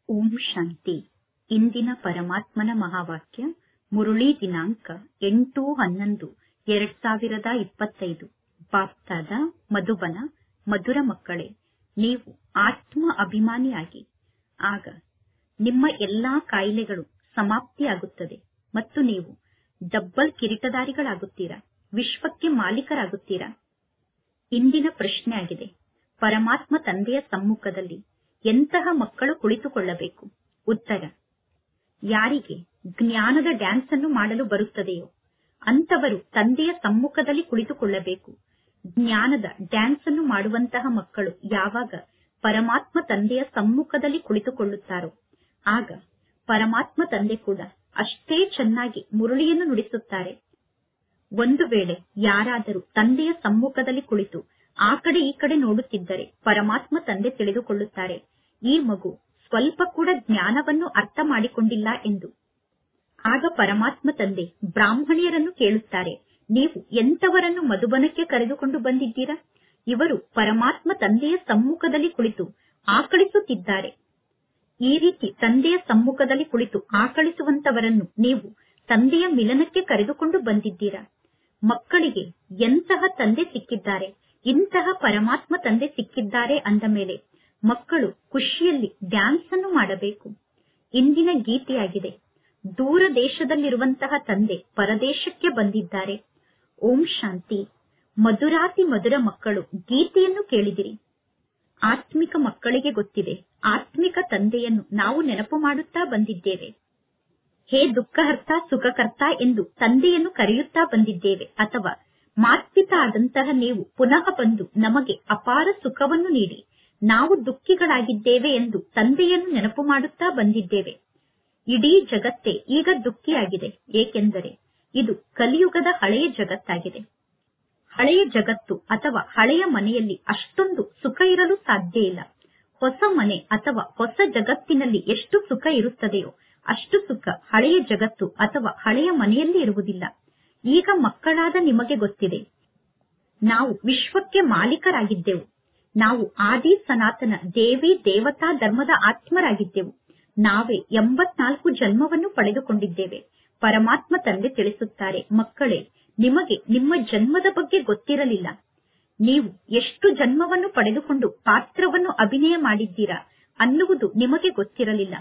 ಓಂ ಶಾಂತಿ ಇಂದಿನ ಪರಮಾತ್ಮನ ಮಹಾವಾಕ್ಯ ಮುರುಳಿ ದಿನಾಂಕ ಎಂಟು ಹನ್ನೊಂದು ಎರಡ್ ಸಾವಿರದ ಇಪ್ಪತ್ತೈದು ಬಾಪ್ತಾದ ಮಧುಬನ ಮಧುರ ಮಕ್ಕಳೇ ನೀವು ಆತ್ಮ ಅಭಿಮಾನಿಯಾಗಿ ಆಗ ನಿಮ್ಮ ಎಲ್ಲಾ ಕಾಯಿಲೆಗಳು ಸಮಾಪ್ತಿಯಾಗುತ್ತದೆ ಮತ್ತು ನೀವು ಡಬ್ಬಲ್ ಕಿರೀಟಧಾರಿಗಳಾಗುತ್ತೀರಾ ವಿಶ್ವಕ್ಕೆ ಮಾಲೀಕರಾಗುತ್ತೀರಾ ಇಂದಿನ ಪ್ರಶ್ನೆಯಾಗಿದೆ ಪರಮಾತ್ಮ ತಂದೆಯ ಸಮ್ಮುಖದಲ್ಲಿ ಎಂತಹ ಮಕ್ಕಳು ಕುಳಿತುಕೊಳ್ಳಬೇಕು ಉತ್ತರ ಯಾರಿಗೆ ಜ್ಞಾನದ ಡ್ಯಾನ್ಸ್ ಅನ್ನು ಮಾಡಲು ಬರುತ್ತದೆಯೋ ಅಂತವರು ತಂದೆಯ ಸಮ್ಮುಖದಲ್ಲಿ ಕುಳಿತುಕೊಳ್ಳಬೇಕು ಜ್ಞಾನದ ಡ್ಯಾನ್ಸ್ ಅನ್ನು ಮಾಡುವಂತಹ ಮಕ್ಕಳು ಯಾವಾಗ ಪರಮಾತ್ಮ ತಂದೆಯ ಸಮ್ಮುಖದಲ್ಲಿ ಕುಳಿತುಕೊಳ್ಳುತ್ತಾರೋ ಆಗ ಪರಮಾತ್ಮ ತಂದೆ ಕೂಡ ಅಷ್ಟೇ ಚೆನ್ನಾಗಿ ಮುರುಳಿಯನ್ನು ನುಡಿಸುತ್ತಾರೆ ಒಂದು ವೇಳೆ ಯಾರಾದರೂ ತಂದೆಯ ಸಮ್ಮುಖದಲ್ಲಿ ಕುಳಿತು ಆ ಕಡೆ ಈ ಕಡೆ ನೋಡುತ್ತಿದ್ದರೆ ಪರಮಾತ್ಮ ತಂದೆ ತಿಳಿದುಕೊಳ್ಳುತ್ತಾರೆ ಈ ಮಗು ಸ್ವಲ್ಪ ಕೂಡ ಜ್ಞಾನವನ್ನು ಅರ್ಥ ಮಾಡಿಕೊಂಡಿಲ್ಲ ಎಂದು ಆಗ ಪರಮಾತ್ಮ ತಂದೆ ಬ್ರಾಹ್ಮಣಿಯರನ್ನು ಕೇಳುತ್ತಾರೆ ನೀವು ಎಂತವರನ್ನು ಮಧುಬನಕ್ಕೆ ಕರೆದುಕೊಂಡು ಬಂದಿದ್ದೀರಾ ಇವರು ಪರಮಾತ್ಮ ತಂದೆಯ ಸಮ್ಮುಖದಲ್ಲಿ ಕುಳಿತು ಆಕಳಿಸುತ್ತಿದ್ದಾರೆ ಈ ರೀತಿ ತಂದೆಯ ಸಮ್ಮುಖದಲ್ಲಿ ಕುಳಿತು ಆಕಳಿಸುವಂತವರನ್ನು ನೀವು ತಂದೆಯ ಮಿಲನಕ್ಕೆ ಕರೆದುಕೊಂಡು ಬಂದಿದ್ದೀರಾ ಮಕ್ಕಳಿಗೆ ಎಂತಹ ತಂದೆ ಸಿಕ್ಕಿದ್ದಾರೆ ಇಂತಹ ಪರಮಾತ್ಮ ತಂದೆ ಸಿಕ್ಕಿದ್ದಾರೆ ಅಂದ ಮೇಲೆ ಮಕ್ಕಳು ಖುಷಿಯಲ್ಲಿ ಡ್ಯಾನ್ಸ್ ಅನ್ನು ಮಾಡಬೇಕು ಇಂದಿನ ಗೀತೆಯಾಗಿದೆ ದೂರ ದೇಶದಲ್ಲಿರುವಂತಹ ತಂದೆ ಪರದೇಶಕ್ಕೆ ಬಂದಿದ್ದಾರೆ ಓಂ ಶಾಂತಿ ಮಧುರಾತಿ ಮಧುರ ಮಕ್ಕಳು ಗೀತೆಯನ್ನು ಕೇಳಿದಿರಿ ಆತ್ಮಿಕ ಮಕ್ಕಳಿಗೆ ಗೊತ್ತಿದೆ ಆತ್ಮಿಕ ತಂದೆಯನ್ನು ನಾವು ನೆನಪು ಮಾಡುತ್ತಾ ಬಂದಿದ್ದೇವೆ ಹೇ ದುಃಖಹರ್ತ ಸುಖಕರ್ತ ಎಂದು ತಂದೆಯನ್ನು ಕರೆಯುತ್ತಾ ಬಂದಿದ್ದೇವೆ ಅಥವಾ ಮಾತ್ಪಿತ ಆದಂತಹ ನೀವು ಪುನಃ ಬಂದು ನಮಗೆ ಅಪಾರ ಸುಖವನ್ನು ನೀಡಿ ನಾವು ದುಃಖಿಗಳಾಗಿದ್ದೇವೆ ಎಂದು ತಂದೆಯನ್ನು ನೆನಪು ಮಾಡುತ್ತಾ ಬಂದಿದ್ದೇವೆ ಇಡೀ ಜಗತ್ತೇ ಈಗ ದುಃಖಿಯಾಗಿದೆ ಏಕೆಂದರೆ ಇದು ಕಲಿಯುಗದ ಹಳೆಯ ಜಗತ್ತಾಗಿದೆ ಹಳೆಯ ಜಗತ್ತು ಅಥವಾ ಹಳೆಯ ಮನೆಯಲ್ಲಿ ಅಷ್ಟೊಂದು ಸುಖ ಇರಲು ಸಾಧ್ಯ ಇಲ್ಲ ಹೊಸ ಮನೆ ಅಥವಾ ಹೊಸ ಜಗತ್ತಿನಲ್ಲಿ ಎಷ್ಟು ಸುಖ ಇರುತ್ತದೆಯೋ ಅಷ್ಟು ಸುಖ ಹಳೆಯ ಜಗತ್ತು ಅಥವಾ ಹಳೆಯ ಮನೆಯಲ್ಲಿ ಇರುವುದಿಲ್ಲ ಈಗ ಮಕ್ಕಳಾದ ನಿಮಗೆ ಗೊತ್ತಿದೆ ನಾವು ವಿಶ್ವಕ್ಕೆ ಮಾಲೀಕರಾಗಿದ್ದೆವು ನಾವು ಆದಿ ಸನಾತನ ದೇವಿ ದೇವತಾ ಧರ್ಮದ ಆತ್ಮರಾಗಿದ್ದೆವು ನಾವೇ ಎಂಬತ್ನಾಲ್ಕು ಜನ್ಮವನ್ನು ಪಡೆದುಕೊಂಡಿದ್ದೇವೆ ಪರಮಾತ್ಮ ತಂದೆ ತಿಳಿಸುತ್ತಾರೆ ಮಕ್ಕಳೇ ನಿಮಗೆ ನಿಮ್ಮ ಜನ್ಮದ ಬಗ್ಗೆ ಗೊತ್ತಿರಲಿಲ್ಲ ನೀವು ಎಷ್ಟು ಜನ್ಮವನ್ನು ಪಡೆದುಕೊಂಡು ಪಾತ್ರವನ್ನು ಅಭಿನಯ ಮಾಡಿದ್ದೀರಾ ಅನ್ನುವುದು ನಿಮಗೆ ಗೊತ್ತಿರಲಿಲ್ಲ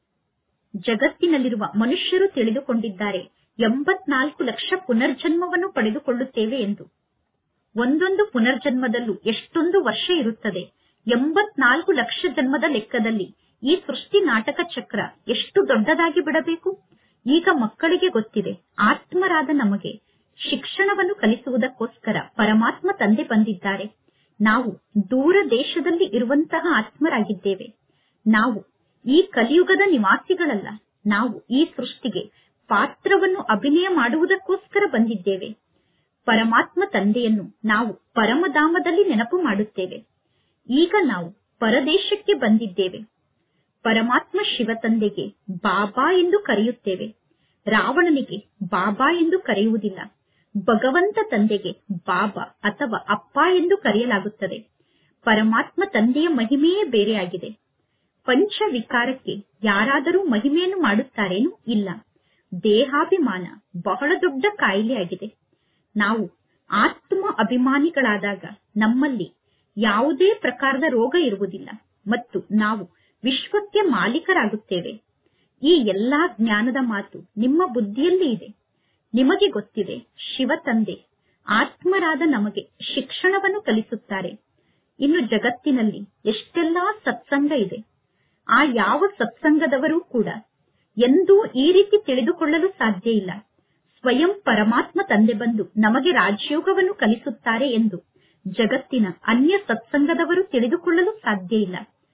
ಜಗತ್ತಿನಲ್ಲಿರುವ ಮನುಷ್ಯರು ತಿಳಿದುಕೊಂಡಿದ್ದಾರೆ ಎಂಬತ್ನಾಲ್ಕು ಲಕ್ಷ ಪುನರ್ಜನ್ಮವನ್ನು ಪಡೆದುಕೊಳ್ಳುತ್ತೇವೆ ಎಂದು ಒಂದೊಂದು ಪುನರ್ಜನ್ಮದಲ್ಲೂ ಎಷ್ಟೊಂದು ವರ್ಷ ಇರುತ್ತದೆ ಎಂಬತ್ನಾಲ್ಕು ಲಕ್ಷ ಜನ್ಮದ ಲೆಕ್ಕದಲ್ಲಿ ಈ ಸೃಷ್ಟಿ ನಾಟಕ ಚಕ್ರ ಎಷ್ಟು ದೊಡ್ಡದಾಗಿ ಬಿಡಬೇಕು ಈಗ ಮಕ್ಕಳಿಗೆ ಗೊತ್ತಿದೆ ಆತ್ಮರಾದ ನಮಗೆ ಶಿಕ್ಷಣವನ್ನು ಕಲಿಸುವುದಕ್ಕೋಸ್ಕರ ಪರಮಾತ್ಮ ತಂದೆ ಬಂದಿದ್ದಾರೆ ನಾವು ದೂರ ದೇಶದಲ್ಲಿ ಇರುವಂತಹ ಆತ್ಮರಾಗಿದ್ದೇವೆ ನಾವು ಈ ಕಲಿಯುಗದ ನಿವಾಸಿಗಳಲ್ಲ ನಾವು ಈ ಸೃಷ್ಟಿಗೆ ಪಾತ್ರವನ್ನು ಅಭಿನಯ ಮಾಡುವುದಕ್ಕೋಸ್ಕರ ಬಂದಿದ್ದೇವೆ ಪರಮಾತ್ಮ ತಂದೆಯನ್ನು ನಾವು ಪರಮಧಾಮದಲ್ಲಿ ನೆನಪು ಮಾಡುತ್ತೇವೆ ಈಗ ನಾವು ಪರದೇಶಕ್ಕೆ ಬಂದಿದ್ದೇವೆ ಪರಮಾತ್ಮ ಶಿವ ತಂದೆಗೆ ಬಾಬಾ ಎಂದು ಕರೆಯುತ್ತೇವೆ ರಾವಣನಿಗೆ ಬಾಬಾ ಎಂದು ಕರೆಯುವುದಿಲ್ಲ ಭಗವಂತ ತಂದೆಗೆ ಬಾಬಾ ಅಥವಾ ಅಪ್ಪ ಎಂದು ಕರೆಯಲಾಗುತ್ತದೆ ಪರಮಾತ್ಮ ತಂದೆಯ ಮಹಿಮೆಯೇ ಬೇರೆಯಾಗಿದೆ ಪಂಚ ವಿಕಾರಕ್ಕೆ ಯಾರಾದರೂ ಮಹಿಮೆಯನ್ನು ಮಾಡುತ್ತಾರೇನೂ ಇಲ್ಲ ದೇಹಾಭಿಮಾನ ಬಹಳ ದೊಡ್ಡ ಕಾಯಿಲೆಯಾಗಿದೆ ನಾವು ಆತ್ಮ ಅಭಿಮಾನಿಗಳಾದಾಗ ನಮ್ಮಲ್ಲಿ ಯಾವುದೇ ಪ್ರಕಾರದ ರೋಗ ಇರುವುದಿಲ್ಲ ಮತ್ತು ನಾವು ವಿಶ್ವಕ್ಕೆ ಮಾಲೀಕರಾಗುತ್ತೇವೆ ಈ ಎಲ್ಲಾ ಜ್ಞಾನದ ಮಾತು ನಿಮ್ಮ ಬುದ್ಧಿಯಲ್ಲಿ ಇದೆ ನಿಮಗೆ ಗೊತ್ತಿದೆ ಶಿವ ತಂದೆ ಆತ್ಮರಾದ ನಮಗೆ ಶಿಕ್ಷಣವನ್ನು ಕಲಿಸುತ್ತಾರೆ ಇನ್ನು ಜಗತ್ತಿನಲ್ಲಿ ಎಷ್ಟೆಲ್ಲಾ ಸತ್ಸಂಗ ಇದೆ ಆ ಯಾವ ಸತ್ಸಂಗದವರೂ ಕೂಡ ಎಂದೂ ಈ ರೀತಿ ತಿಳಿದುಕೊಳ್ಳಲು ಸಾಧ್ಯ ಇಲ್ಲ ಸ್ವಯಂ ಪರಮಾತ್ಮ ತಂದೆ ಬಂದು ನಮಗೆ ರಾಜಯೋಗವನ್ನು ಕಲಿಸುತ್ತಾರೆ ಎಂದು ಜಗತ್ತಿನ ಅನ್ಯ ಸತ್ಸಂಗದವರು ತಿಳಿದುಕೊಳ್ಳಲು ಸಾಧ್ಯ ಇಲ್ಲ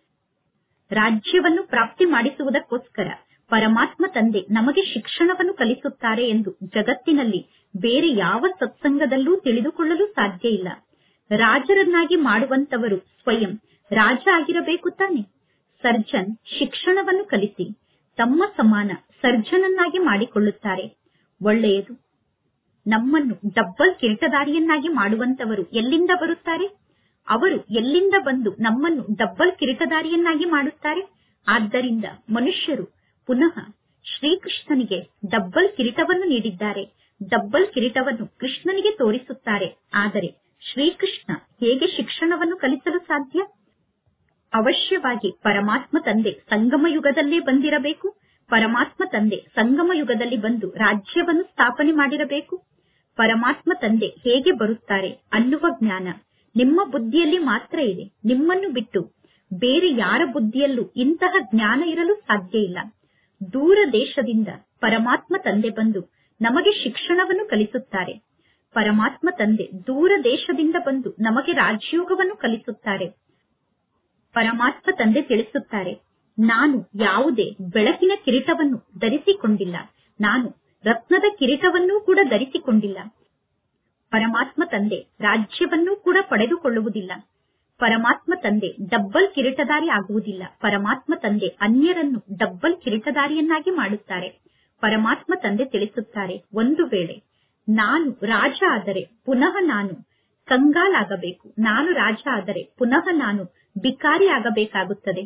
ರಾಜ್ಯವನ್ನು ಪ್ರಾಪ್ತಿ ಮಾಡಿಸುವುದಕ್ಕೋಸ್ಕರ ಪರಮಾತ್ಮ ತಂದೆ ನಮಗೆ ಶಿಕ್ಷಣವನ್ನು ಕಲಿಸುತ್ತಾರೆ ಎಂದು ಜಗತ್ತಿನಲ್ಲಿ ಬೇರೆ ಯಾವ ಸತ್ಸಂಗದಲ್ಲೂ ತಿಳಿದುಕೊಳ್ಳಲು ಸಾಧ್ಯ ಇಲ್ಲ ರಾಜರನ್ನಾಗಿ ಮಾಡುವಂತವರು ಸ್ವಯಂ ರಾಜ ಆಗಿರಬೇಕು ತಾನೆ ಸರ್ಜನ್ ಶಿಕ್ಷಣವನ್ನು ಕಲಿಸಿ ತಮ್ಮ ಸಮಾನ ಸರ್ಜನನ್ನಾಗಿ ಮಾಡಿಕೊಳ್ಳುತ್ತಾರೆ ಒಳ್ಳೆಯದು ನಮ್ಮನ್ನು ಡಬ್ಬಲ್ ಕಿರೀಟದಾರಿಯನ್ನಾಗಿ ಮಾಡುವಂತವರು ಎಲ್ಲಿಂದ ಬರುತ್ತಾರೆ ಅವರು ಎಲ್ಲಿಂದ ಬಂದು ನಮ್ಮನ್ನು ಡಬ್ಬಲ್ ಕಿರೀಟದಾರಿಯನ್ನಾಗಿ ಮಾಡುತ್ತಾರೆ ಆದ್ದರಿಂದ ಮನುಷ್ಯರು ಪುನಃ ಶ್ರೀಕೃಷ್ಣನಿಗೆ ಡಬ್ಬಲ್ ಕಿರೀಟವನ್ನು ನೀಡಿದ್ದಾರೆ ಡಬ್ಬಲ್ ಕಿರೀಟವನ್ನು ಕೃಷ್ಣನಿಗೆ ತೋರಿಸುತ್ತಾರೆ ಆದರೆ ಶ್ರೀಕೃಷ್ಣ ಹೇಗೆ ಶಿಕ್ಷಣವನ್ನು ಕಲಿಸಲು ಸಾಧ್ಯ ಅವಶ್ಯವಾಗಿ ಪರಮಾತ್ಮ ತಂದೆ ಸಂಗಮ ಯುಗದಲ್ಲೇ ಬಂದಿರಬೇಕು ಪರಮಾತ್ಮ ತಂದೆ ಸಂಗಮ ಯುಗದಲ್ಲಿ ಬಂದು ರಾಜ್ಯವನ್ನು ಸ್ಥಾಪನೆ ಮಾಡಿರಬೇಕು ಪರಮಾತ್ಮ ತಂದೆ ಹೇಗೆ ಬರುತ್ತಾರೆ ಅನ್ನುವ ಜ್ಞಾನ ನಿಮ್ಮ ಬುದ್ಧಿಯಲ್ಲಿ ಮಾತ್ರ ಇದೆ ನಿಮ್ಮನ್ನು ಬಿಟ್ಟು ಬೇರೆ ಯಾರ ಬುದ್ಧಿಯಲ್ಲೂ ಇಂತಹ ಜ್ಞಾನ ಇರಲು ಸಾಧ್ಯ ಇಲ್ಲ ದೂರ ದೇಶದಿಂದ ಪರಮಾತ್ಮ ತಂದೆ ಬಂದು ನಮಗೆ ಶಿಕ್ಷಣವನ್ನು ಕಲಿಸುತ್ತಾರೆ ಪರಮಾತ್ಮ ತಂದೆ ದೂರ ದೇಶದಿಂದ ಬಂದು ನಮಗೆ ರಾಜಯೋಗವನ್ನು ಕಲಿಸುತ್ತಾರೆ ಪರಮಾತ್ಮ ತಂದೆ ತಿಳಿಸುತ್ತಾರೆ ನಾನು ಯಾವುದೇ ಬೆಳಕಿನ ಕಿರೀಟವನ್ನು ಧರಿಸಿಕೊಂಡಿಲ್ಲ ನಾನು ರತ್ನದ ಕಿರೀಟವನ್ನೂ ಕೂಡ ಧರಿಸಿಕೊಂಡಿಲ್ಲ ಪರಮಾತ್ಮ ತಂದೆ ರಾಜ್ಯವನ್ನೂ ಕೂಡ ಪಡೆದುಕೊಳ್ಳುವುದಿಲ್ಲ ಪರಮಾತ್ಮ ತಂದೆ ಡಬ್ಬಲ್ ಕಿರೀಟದಾರಿ ಆಗುವುದಿಲ್ಲ ಪರಮಾತ್ಮ ತಂದೆ ಅನ್ಯರನ್ನು ಡಬ್ಬಲ್ ಕಿರೀಟದಾರಿಯನ್ನಾಗಿ ಮಾಡುತ್ತಾರೆ ಪರಮಾತ್ಮ ತಂದೆ ತಿಳಿಸುತ್ತಾರೆ ಒಂದು ವೇಳೆ ನಾನು ರಾಜ ಆದರೆ ಪುನಃ ನಾನು ಕಂಗಾಲಾಗಬೇಕು ನಾನು ರಾಜ ಆದರೆ ಪುನಃ ನಾನು ಬಿಕಾರಿ ಆಗಬೇಕಾಗುತ್ತದೆ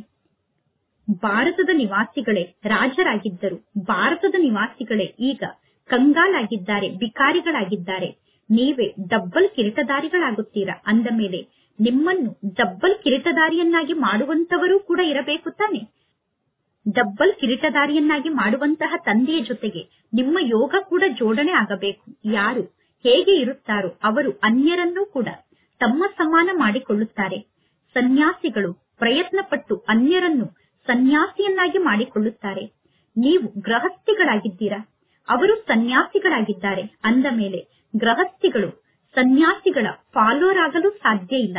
ಭಾರತದ ನಿವಾಸಿಗಳೇ ರಾಜರಾಗಿದ್ದರು ಭಾರತದ ನಿವಾಸಿಗಳೇ ಈಗ ಕಂಗಾಲಾಗಿದ್ದಾರೆ ಬಿಕಾರಿಗಳಾಗಿದ್ದಾರೆ ನೀವೇ ಡಬ್ಬಲ್ ಕಿರೀಟದಾರಿಗಳಾಗುತ್ತೀರಾ ಅಂದ ಮೇಲೆ ನಿಮ್ಮನ್ನು ಡಬ್ಬಲ್ ಕಿರೀಟದಾರಿಯನ್ನಾಗಿ ಮಾಡುವಂತವರೂ ಕೂಡ ಇರಬೇಕು ತಾನೆ ಡಬ್ಬಲ್ ಕಿರೀಟದಾರಿಯನ್ನಾಗಿ ಮಾಡುವಂತಹ ತಂದೆಯ ಜೊತೆಗೆ ನಿಮ್ಮ ಯೋಗ ಕೂಡ ಜೋಡಣೆ ಆಗಬೇಕು ಯಾರು ಹೇಗೆ ಇರುತ್ತಾರೋ ಅವರು ಅನ್ಯರನ್ನೂ ಕೂಡ ತಮ್ಮ ಸಮಾನ ಮಾಡಿಕೊಳ್ಳುತ್ತಾರೆ ಸನ್ಯಾಸಿಗಳು ಪ್ರಯತ್ನ ಪಟ್ಟು ಅನ್ಯರನ್ನು ಸನ್ಯಾಸಿಯನ್ನಾಗಿ ಮಾಡಿಕೊಳ್ಳುತ್ತಾರೆ ನೀವು ಗೃಹಸ್ಥಿಗಳಾಗಿದ್ದೀರಾ ಅವರು ಸನ್ಯಾಸಿಗಳಾಗಿದ್ದಾರೆ ಅಂದ ಮೇಲೆ ಗೃಹಸ್ಥಿಗಳು ಸನ್ಯಾಸಿಗಳ ಫಾಲೋವರ್ ಆಗಲು ಸಾಧ್ಯ ಇಲ್ಲ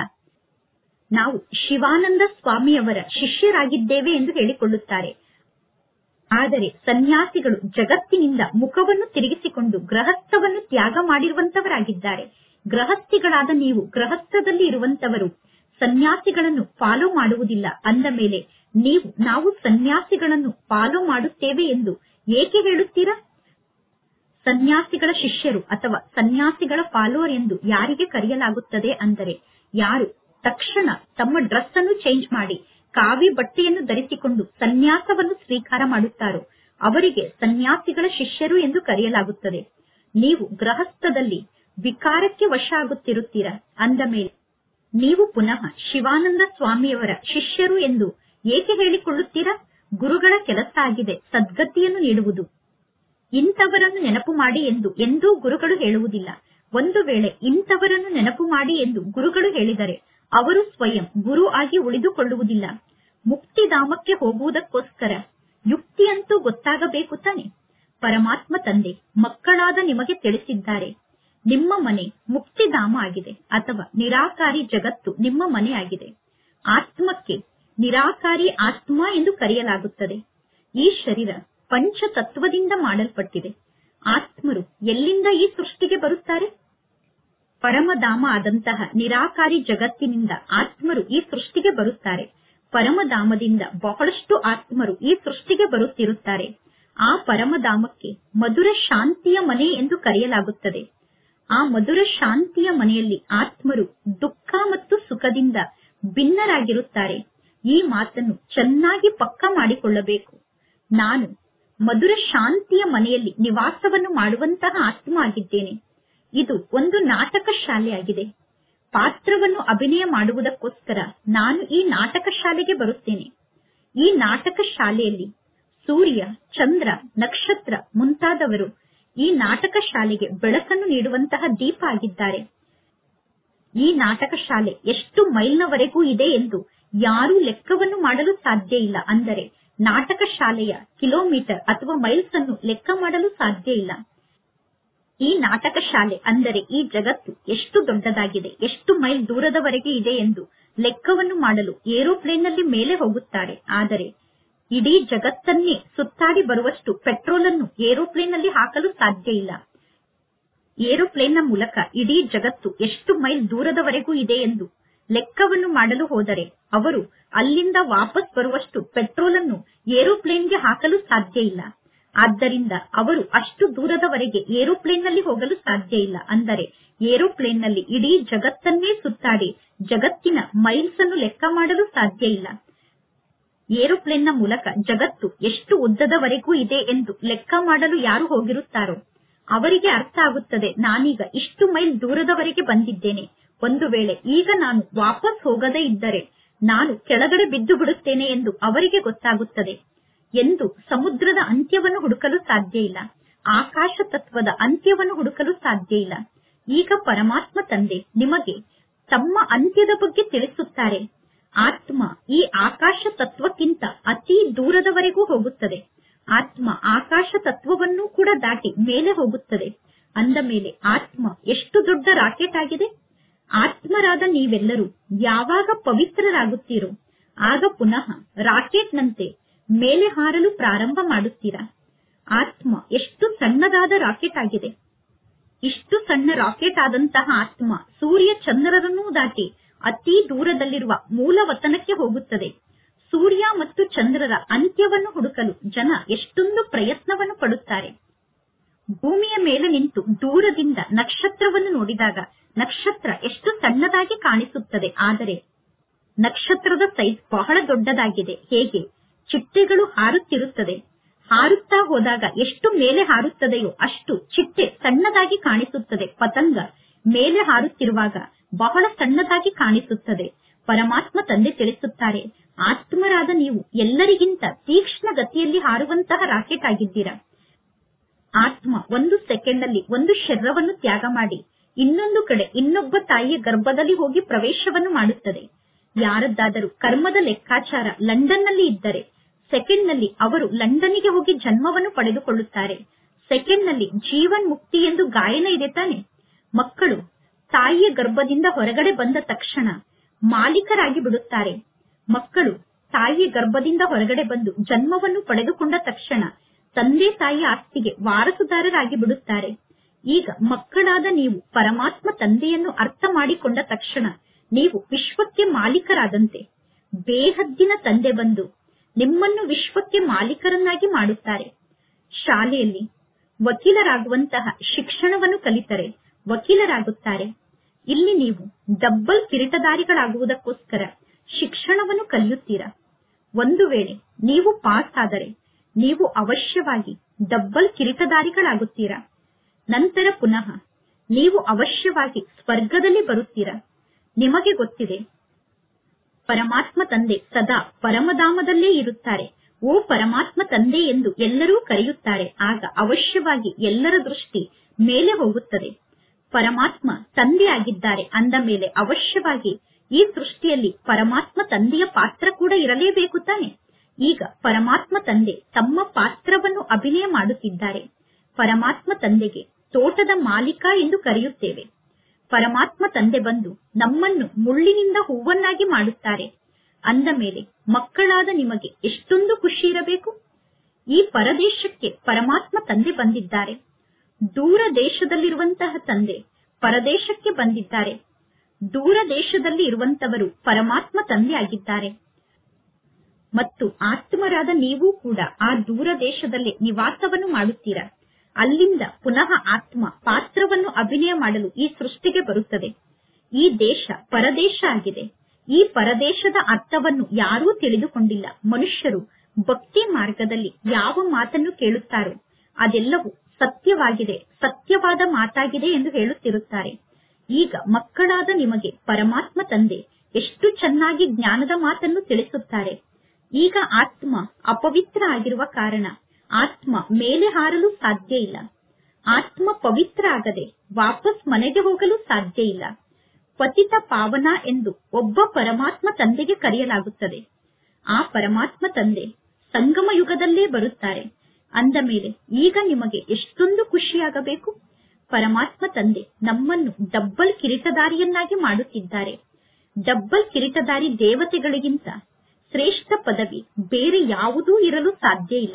ನಾವು ಶಿವಾನಂದ ಸ್ವಾಮಿಯವರ ಶಿಷ್ಯರಾಗಿದ್ದೇವೆ ಎಂದು ಹೇಳಿಕೊಳ್ಳುತ್ತಾರೆ ಆದರೆ ಸನ್ಯಾಸಿಗಳು ಜಗತ್ತಿನಿಂದ ಮುಖವನ್ನು ತಿರುಗಿಸಿಕೊಂಡು ಗೃಹಸ್ಥವನ್ನು ತ್ಯಾಗ ಮಾಡಿರುವಂತವರಾಗಿದ್ದಾರೆ ಗೃಹಸ್ಥಿಗಳಾದ ನೀವು ಗೃಹಸ್ಥದಲ್ಲಿ ಇರುವಂತವರು ಸನ್ಯಾಸಿಗಳನ್ನು ಫಾಲೋ ಮಾಡುವುದಿಲ್ಲ ಅಂದ ಮೇಲೆ ನೀವು ನಾವು ಸನ್ಯಾಸಿಗಳನ್ನು ಫಾಲೋ ಮಾಡುತ್ತೇವೆ ಎಂದು ಏಕೆ ಹೇಳುತ್ತೀರಾ ಸನ್ಯಾಸಿಗಳ ಶಿಷ್ಯರು ಅಥವಾ ಸನ್ಯಾಸಿಗಳ ಫಾಲೋವರ್ ಎಂದು ಯಾರಿಗೆ ಕರೆಯಲಾಗುತ್ತದೆ ಅಂದರೆ ಯಾರು ತಕ್ಷಣ ತಮ್ಮ ಡ್ರೆಸ್ ಅನ್ನು ಚೇಂಜ್ ಮಾಡಿ ಕಾವಿ ಬಟ್ಟೆಯನ್ನು ಧರಿಸಿಕೊಂಡು ಸನ್ಯಾಸವನ್ನು ಸ್ವೀಕಾರ ಮಾಡುತ್ತಾರೋ ಅವರಿಗೆ ಸನ್ಯಾಸಿಗಳ ಶಿಷ್ಯರು ಎಂದು ಕರೆಯಲಾಗುತ್ತದೆ ನೀವು ಗೃಹಸ್ಥದಲ್ಲಿ ವಿಕಾರಕ್ಕೆ ವಶ ಆಗುತ್ತಿರುತ್ತೀರಾ ಅಂದ ಮೇಲೆ ನೀವು ಪುನಃ ಶಿವಾನಂದ ಸ್ವಾಮಿಯವರ ಶಿಷ್ಯರು ಎಂದು ಏಕೆ ಹೇಳಿಕೊಳ್ಳುತ್ತೀರಾ ಗುರುಗಳ ಕೆಲಸ ಆಗಿದೆ ಸದ್ಗತಿಯನ್ನು ನೀಡುವುದು ಇಂಥವರನ್ನು ನೆನಪು ಮಾಡಿ ಎಂದು ಎಂದೂ ಗುರುಗಳು ಹೇಳುವುದಿಲ್ಲ ಒಂದು ವೇಳೆ ಇಂಥವರನ್ನು ನೆನಪು ಮಾಡಿ ಎಂದು ಗುರುಗಳು ಹೇಳಿದರೆ ಅವರು ಸ್ವಯಂ ಗುರು ಆಗಿ ಉಳಿದುಕೊಳ್ಳುವುದಿಲ್ಲ ಮುಕ್ತಿಧಾಮಕ್ಕೆ ಹೋಗುವುದಕ್ಕೋಸ್ಕರ ಯುಕ್ತಿಯಂತೂ ಗೊತ್ತಾಗಬೇಕು ತಾನೆ ಪರಮಾತ್ಮ ತಂದೆ ಮಕ್ಕಳಾದ ನಿಮಗೆ ತಿಳಿಸಿದ್ದಾರೆ ನಿಮ್ಮ ಮನೆ ಮುಕ್ತಿಧಾಮ ಆಗಿದೆ ಅಥವಾ ನಿರಾಕಾರಿ ಜಗತ್ತು ನಿಮ್ಮ ಮನೆ ಆಗಿದೆ ಆತ್ಮಕ್ಕೆ ನಿರಾಕಾರಿ ಆತ್ಮ ಎಂದು ಕರೆಯಲಾಗುತ್ತದೆ ಈ ಶರೀರ ಪಂಚತತ್ವದಿಂದ ಮಾಡಲ್ಪಟ್ಟಿದೆ ಆತ್ಮರು ಎಲ್ಲಿಂದ ಈ ಸೃಷ್ಟಿಗೆ ಬರುತ್ತಾರೆ ಪರಮಧಾಮ ಆದಂತಹ ನಿರಾಕಾರಿ ಜಗತ್ತಿನಿಂದ ಆತ್ಮರು ಈ ಸೃಷ್ಟಿಗೆ ಬರುತ್ತಾರೆ ಪರಮಧಾಮದಿಂದ ಬಹಳಷ್ಟು ಆತ್ಮರು ಈ ಸೃಷ್ಟಿಗೆ ಬರುತ್ತಿರುತ್ತಾರೆ ಆ ಪರಮಧಾಮಕ್ಕೆ ಮಧುರ ಶಾಂತಿಯ ಮನೆ ಎಂದು ಕರೆಯಲಾಗುತ್ತದೆ ಆ ಮಧುರ ಶಾಂತಿಯ ಮನೆಯಲ್ಲಿ ಆತ್ಮರು ದುಃಖ ಮತ್ತು ಸುಖದಿಂದ ಭಿನ್ನರಾಗಿರುತ್ತಾರೆ ಈ ಮಾತನ್ನು ಚೆನ್ನಾಗಿ ಪಕ್ಕ ಮಾಡಿಕೊಳ್ಳಬೇಕು ನಾನು ಮಧುರ ಶಾಂತಿಯ ಮನೆಯಲ್ಲಿ ನಿವಾಸವನ್ನು ಮಾಡುವಂತಹ ಆತ್ಮ ಆಗಿದ್ದೇನೆ ಇದು ಒಂದು ನಾಟಕ ಶಾಲೆಯಾಗಿದೆ ಪಾತ್ರವನ್ನು ಅಭಿನಯ ಮಾಡುವುದಕ್ಕೋಸ್ಕರ ನಾನು ಈ ನಾಟಕ ಶಾಲೆಗೆ ಬರುತ್ತೇನೆ ಈ ನಾಟಕ ಶಾಲೆಯಲ್ಲಿ ಸೂರ್ಯ ಚಂದ್ರ ನಕ್ಷತ್ರ ಮುಂತಾದವರು ಈ ನಾಟಕ ಶಾಲೆಗೆ ಬೆಳಕನ್ನು ನೀಡುವಂತಹ ದೀಪ ಆಗಿದ್ದಾರೆ ಈ ನಾಟಕ ಶಾಲೆ ಎಷ್ಟು ಮೈಲ್ನವರೆಗೂ ಇದೆ ಎಂದು ಯಾರೂ ಲೆಕ್ಕವನ್ನು ಮಾಡಲು ಸಾಧ್ಯ ಇಲ್ಲ ಅಂದರೆ ನಾಟಕ ಶಾಲೆಯ ಕಿಲೋಮೀಟರ್ ಅಥವಾ ಮೈಲ್ಸ್ ಅನ್ನು ಲೆಕ್ಕ ಮಾಡಲು ಸಾಧ್ಯ ಇಲ್ಲ ಈ ನಾಟಕ ಶಾಲೆ ಅಂದರೆ ಈ ಜಗತ್ತು ಎಷ್ಟು ದೊಡ್ಡದಾಗಿದೆ ಎಷ್ಟು ಮೈಲ್ ದೂರದವರೆಗೆ ಇದೆ ಎಂದು ಲೆಕ್ಕವನ್ನು ಮಾಡಲು ಏರೋಪ್ಲೇನ್ ನಲ್ಲಿ ಮೇಲೆ ಹೋಗುತ್ತಾರೆ ಆದರೆ ಇಡೀ ಜಗತ್ತನ್ನೇ ಸುತ್ತಾಡಿ ಬರುವಷ್ಟು ಪೆಟ್ರೋಲ್ ಅನ್ನು ಏರೋಪ್ಲೇನ್ ನಲ್ಲಿ ಹಾಕಲು ಸಾಧ್ಯ ಇಲ್ಲ ಏರೋಪ್ಲೇನ್ ನ ಮೂಲಕ ಇಡೀ ಜಗತ್ತು ಎಷ್ಟು ಮೈಲ್ ದೂರದವರೆಗೂ ಇದೆ ಎಂದು ಲೆಕ್ಕವನ್ನು ಮಾಡಲು ಹೋದರೆ ಅವರು ಅಲ್ಲಿಂದ ವಾಪಸ್ ಬರುವಷ್ಟು ಪೆಟ್ರೋಲ್ ಅನ್ನು ಏರೋಪ್ಲೇನ್ಗೆ ಹಾಕಲು ಸಾಧ್ಯ ಇಲ್ಲ ಆದ್ದರಿಂದ ಅವರು ಅಷ್ಟು ದೂರದವರೆಗೆ ಏರೋಪ್ಲೇನ್ ನಲ್ಲಿ ಹೋಗಲು ಸಾಧ್ಯ ಇಲ್ಲ ಅಂದರೆ ಏರೋಪ್ಲೇನ್ ನಲ್ಲಿ ಇಡೀ ಜಗತ್ತನ್ನೇ ಸುತ್ತಾಡಿ ಜಗತ್ತಿನ ಮೈಲ್ಸ್ ಅನ್ನು ಲೆಕ್ಕ ಮಾಡಲು ಸಾಧ್ಯ ಇಲ್ಲ ಏರೋಪ್ಲೇನ್ನ ಮೂಲಕ ಜಗತ್ತು ಎಷ್ಟು ಉದ್ದದವರೆಗೂ ಇದೆ ಎಂದು ಲೆಕ್ಕ ಮಾಡಲು ಯಾರು ಹೋಗಿರುತ್ತಾರೋ ಅವರಿಗೆ ಅರ್ಥ ಆಗುತ್ತದೆ ನಾನೀಗ ಇಷ್ಟು ಮೈಲ್ ದೂರದವರೆಗೆ ಬಂದಿದ್ದೇನೆ ಒಂದು ವೇಳೆ ಈಗ ನಾನು ವಾಪಸ್ ಹೋಗದೇ ಇದ್ದರೆ ನಾನು ಕೆಳಗಡೆ ಬಿದ್ದು ಬಿಡುತ್ತೇನೆ ಎಂದು ಅವರಿಗೆ ಗೊತ್ತಾಗುತ್ತದೆ ಎಂದು ಸಮುದ್ರದ ಅಂತ್ಯವನ್ನು ಹುಡುಕಲು ಸಾಧ್ಯ ಇಲ್ಲ ಆಕಾಶ ತತ್ವದ ಅಂತ್ಯವನ್ನು ಹುಡುಕಲು ಸಾಧ್ಯ ಇಲ್ಲ ಈಗ ಪರಮಾತ್ಮ ತಂದೆ ನಿಮಗೆ ತಮ್ಮ ಅಂತ್ಯದ ಬಗ್ಗೆ ತಿಳಿಸುತ್ತಾರೆ ಆತ್ಮ ಈ ಆಕಾಶ ತತ್ವಕ್ಕಿಂತ ಅತಿ ದೂರದವರೆಗೂ ಹೋಗುತ್ತದೆ ಆತ್ಮ ಆಕಾಶ ತತ್ವವನ್ನು ಕೂಡ ದಾಟಿ ಮೇಲೆ ಹೋಗುತ್ತದೆ ಅಂದ ಮೇಲೆ ಆತ್ಮ ಎಷ್ಟು ದೊಡ್ಡ ರಾಕೆಟ್ ಆಗಿದೆ ಆತ್ಮರಾದ ನೀವೆಲ್ಲರೂ ಯಾವಾಗ ಪವಿತ್ರರಾಗುತ್ತೀರೋ ಆಗ ಪುನಃ ರಾಕೆಟ್ನಂತೆ ಮೇಲೆ ಹಾರಲು ಪ್ರಾರಂಭ ಮಾಡುತ್ತೀರಾ ಆತ್ಮ ಎಷ್ಟು ಸಣ್ಣದಾದ ರಾಕೆಟ್ ಆಗಿದೆ ಇಷ್ಟು ಸಣ್ಣ ರಾಕೆಟ್ ಆದಂತಹ ಆತ್ಮ ಸೂರ್ಯ ಚಂದ್ರರನ್ನೂ ದಾಟಿ ಅತಿ ದೂರದಲ್ಲಿರುವ ಮೂಲ ವತನಕ್ಕೆ ಹೋಗುತ್ತದೆ ಸೂರ್ಯ ಮತ್ತು ಚಂದ್ರರ ಅಂತ್ಯವನ್ನು ಹುಡುಕಲು ಜನ ಎಷ್ಟೊಂದು ಪ್ರಯತ್ನವನ್ನು ಪಡುತ್ತಾರೆ ಭೂಮಿಯ ಮೇಲೆ ನಿಂತು ದೂರದಿಂದ ನಕ್ಷತ್ರವನ್ನು ನೋಡಿದಾಗ ನಕ್ಷತ್ರ ಎಷ್ಟು ಸಣ್ಣದಾಗಿ ಕಾಣಿಸುತ್ತದೆ ಆದರೆ ನಕ್ಷತ್ರದ ಸೈಜ್ ಬಹಳ ದೊಡ್ಡದಾಗಿದೆ ಹೇಗೆ ಚಿಟ್ಟೆಗಳು ಹಾರುತ್ತಿರುತ್ತದೆ ಹಾರುತ್ತಾ ಹೋದಾಗ ಎಷ್ಟು ಮೇಲೆ ಹಾರುತ್ತದೆಯೋ ಅಷ್ಟು ಚಿಟ್ಟೆ ಸಣ್ಣದಾಗಿ ಕಾಣಿಸುತ್ತದೆ ಪತಂಗ ಮೇಲೆ ಹಾರುತ್ತಿರುವಾಗ ಬಹಳ ಸಣ್ಣದಾಗಿ ಕಾಣಿಸುತ್ತದೆ ಪರಮಾತ್ಮ ತಂದೆ ತಿಳಿಸುತ್ತಾರೆ ಆತ್ಮರಾದ ನೀವು ಎಲ್ಲರಿಗಿಂತ ತೀಕ್ಷ್ಣ ಗತಿಯಲ್ಲಿ ಹಾರುವಂತಹ ರಾಕೆಟ್ ಆಗಿದ್ದೀರಾ ಆತ್ಮ ಒಂದು ಸೆಕೆಂಡ್ ಅಲ್ಲಿ ಒಂದು ಶರೀರವನ್ನು ತ್ಯಾಗ ಮಾಡಿ ಇನ್ನೊಂದು ಕಡೆ ಇನ್ನೊಬ್ಬ ತಾಯಿಯ ಗರ್ಭದಲ್ಲಿ ಹೋಗಿ ಪ್ರವೇಶವನ್ನು ಮಾಡುತ್ತದೆ ಯಾರದ್ದಾದರೂ ಕರ್ಮದ ಲೆಕ್ಕಾಚಾರ ಲಂಡನ್ ನಲ್ಲಿ ಇದ್ದರೆ ಸೆಕೆಂಡ್ ನಲ್ಲಿ ಅವರು ಲಂಡನ್ನಿಗೆ ಹೋಗಿ ಜನ್ಮವನ್ನು ಪಡೆದುಕೊಳ್ಳುತ್ತಾರೆ ಸೆಕೆಂಡ್ ನಲ್ಲಿ ಜೀವನ್ ಮುಕ್ತಿ ಎಂದು ಗಾಯನ ಇದೆ ತಾನೆ ಮಕ್ಕಳು ತಾಯಿಯ ಗರ್ಭದಿಂದ ಹೊರಗಡೆ ಬಂದ ತಕ್ಷಣ ಮಾಲೀಕರಾಗಿ ಬಿಡುತ್ತಾರೆ ಮಕ್ಕಳು ತಾಯಿಯ ಗರ್ಭದಿಂದ ಹೊರಗಡೆ ಬಂದು ಜನ್ಮವನ್ನು ಪಡೆದುಕೊಂಡ ತಕ್ಷಣ ತಂದೆ ತಾಯಿಯ ಆಸ್ತಿಗೆ ವಾರಸುದಾರರಾಗಿ ಬಿಡುತ್ತಾರೆ ಈಗ ಮಕ್ಕಳಾದ ನೀವು ಪರಮಾತ್ಮ ತಂದೆಯನ್ನು ಅರ್ಥ ಮಾಡಿಕೊಂಡ ತಕ್ಷಣ ನೀವು ವಿಶ್ವಕ್ಕೆ ಮಾಲೀಕರಾದಂತೆ ಬೇಹದ್ದಿನ ತಂದೆ ಬಂದು ನಿಮ್ಮನ್ನು ವಿಶ್ವಕ್ಕೆ ಮಾಲೀಕರನ್ನಾಗಿ ಮಾಡುತ್ತಾರೆ ಶಾಲೆಯಲ್ಲಿ ವಕೀಲರಾಗುವಂತಹ ಶಿಕ್ಷಣವನ್ನು ಕಲಿತರೆ ವಕೀಲರಾಗುತ್ತಾರೆ ಇಲ್ಲಿ ನೀವು ಡಬ್ಬಲ್ ಕಿರೀಟದಾರಿಗಳಾಗುವುದಕ್ಕೋಸ್ಕರ ಶಿಕ್ಷಣವನ್ನು ಕಲಿಯುತ್ತೀರಾ ಒಂದು ವೇಳೆ ನೀವು ಪಾಸ್ ಆದರೆ ನೀವು ಅವಶ್ಯವಾಗಿ ಡಬ್ಬಲ್ ಕಿರೀಟದಾರಿಗಳಾಗುತ್ತೀರಾ ನಂತರ ಪುನಃ ನೀವು ಅವಶ್ಯವಾಗಿ ಸ್ವರ್ಗದಲ್ಲಿ ಬರುತ್ತೀರಾ ನಿಮಗೆ ಗೊತ್ತಿದೆ ಪರಮಾತ್ಮ ತಂದೆ ಸದಾ ಪರಮಧಾಮದಲ್ಲೇ ಇರುತ್ತಾರೆ ಓ ಪರಮಾತ್ಮ ತಂದೆ ಎಂದು ಎಲ್ಲರೂ ಕರೆಯುತ್ತಾರೆ ಆಗ ಅವಶ್ಯವಾಗಿ ಎಲ್ಲರ ದೃಷ್ಟಿ ಮೇಲೆ ಹೋಗುತ್ತದೆ ಪರಮಾತ್ಮ ತಂದೆ ಆಗಿದ್ದಾರೆ ಅಂದ ಮೇಲೆ ಅವಶ್ಯವಾಗಿ ಈ ಸೃಷ್ಟಿಯಲ್ಲಿ ಪರಮಾತ್ಮ ತಂದೆಯ ಪಾತ್ರ ಕೂಡ ಇರಲೇಬೇಕು ತಾನೆ ಈಗ ಪರಮಾತ್ಮ ತಂದೆ ತಮ್ಮ ಪಾತ್ರವನ್ನು ಅಭಿನಯ ಮಾಡುತ್ತಿದ್ದಾರೆ ಪರಮಾತ್ಮ ತಂದೆಗೆ ತೋಟದ ಮಾಲೀಕ ಎಂದು ಕರೆಯುತ್ತೇವೆ ಪರಮಾತ್ಮ ತಂದೆ ಬಂದು ನಮ್ಮನ್ನು ಮುಳ್ಳಿನಿಂದ ಹೂವನ್ನಾಗಿ ಮಾಡುತ್ತಾರೆ ಅಂದ ಮೇಲೆ ಮಕ್ಕಳಾದ ನಿಮಗೆ ಎಷ್ಟೊಂದು ಖುಷಿ ಇರಬೇಕು ಈ ಪರದೇಶಕ್ಕೆ ಪರಮಾತ್ಮ ತಂದೆ ಬಂದಿದ್ದಾರೆ ದೂರ ದೇಶದಲ್ಲಿರುವಂತಹ ತಂದೆ ಪರದೇಶಕ್ಕೆ ಬಂದಿದ್ದಾರೆ ದೂರ ದೇಶದಲ್ಲಿ ಇರುವಂತವರು ಪರಮಾತ್ಮ ತಂದೆ ಆಗಿದ್ದಾರೆ ಮತ್ತು ಆತ್ಮರಾದ ನೀವು ಕೂಡ ಆ ದೂರ ದೇಶದಲ್ಲಿ ನಿವಾಸವನ್ನು ಮಾಡುತ್ತೀರಾ ಅಲ್ಲಿಂದ ಪುನಃ ಆತ್ಮ ಪಾತ್ರವನ್ನು ಅಭಿನಯ ಮಾಡಲು ಈ ಸೃಷ್ಟಿಗೆ ಬರುತ್ತದೆ ಈ ದೇಶ ಪರದೇಶ ಆಗಿದೆ ಈ ಪರದೇಶದ ಅರ್ಥವನ್ನು ಯಾರೂ ತಿಳಿದುಕೊಂಡಿಲ್ಲ ಮನುಷ್ಯರು ಭಕ್ತಿ ಮಾರ್ಗದಲ್ಲಿ ಯಾವ ಮಾತನ್ನು ಕೇಳುತ್ತಾರೋ ಅದೆಲ್ಲವೂ ಸತ್ಯವಾಗಿದೆ ಸತ್ಯವಾದ ಮಾತಾಗಿದೆ ಎಂದು ಹೇಳುತ್ತಿರುತ್ತಾರೆ ಈಗ ಮಕ್ಕಳಾದ ನಿಮಗೆ ಪರಮಾತ್ಮ ತಂದೆ ಎಷ್ಟು ಚೆನ್ನಾಗಿ ಜ್ಞಾನದ ಮಾತನ್ನು ತಿಳಿಸುತ್ತಾರೆ ಈಗ ಆತ್ಮ ಅಪವಿತ್ರ ಆಗಿರುವ ಕಾರಣ ಆತ್ಮ ಮೇಲೆ ಹಾರಲು ಸಾಧ್ಯ ಇಲ್ಲ ಆತ್ಮ ಪವಿತ್ರ ಆಗದೆ ವಾಪಸ್ ಮನೆಗೆ ಹೋಗಲು ಸಾಧ್ಯ ಇಲ್ಲ ಪತಿತ ಪಾವನ ಎಂದು ಒಬ್ಬ ಪರಮಾತ್ಮ ತಂದೆಗೆ ಕರೆಯಲಾಗುತ್ತದೆ ಆ ಪರಮಾತ್ಮ ತಂದೆ ಸಂಗಮ ಯುಗದಲ್ಲೇ ಬರುತ್ತಾರೆ ಅಂದ ಮೇಲೆ ಈಗ ನಿಮಗೆ ಎಷ್ಟೊಂದು ಖುಷಿಯಾಗಬೇಕು ಪರಮಾತ್ಮ ತಂದೆ ನಮ್ಮನ್ನು ಡಬ್ಬಲ್ ಕಿರೀಟದಾರಿಯನ್ನಾಗಿ ಮಾಡುತ್ತಿದ್ದಾರೆ ಡಬ್ಬಲ್ ಕಿರೀಟದಾರಿ ದೇವತೆಗಳಿಗಿಂತ ಶ್ರೇಷ್ಠ ಪದವಿ ಬೇರೆ ಯಾವುದೂ ಇರಲು ಸಾಧ್ಯ ಇಲ್ಲ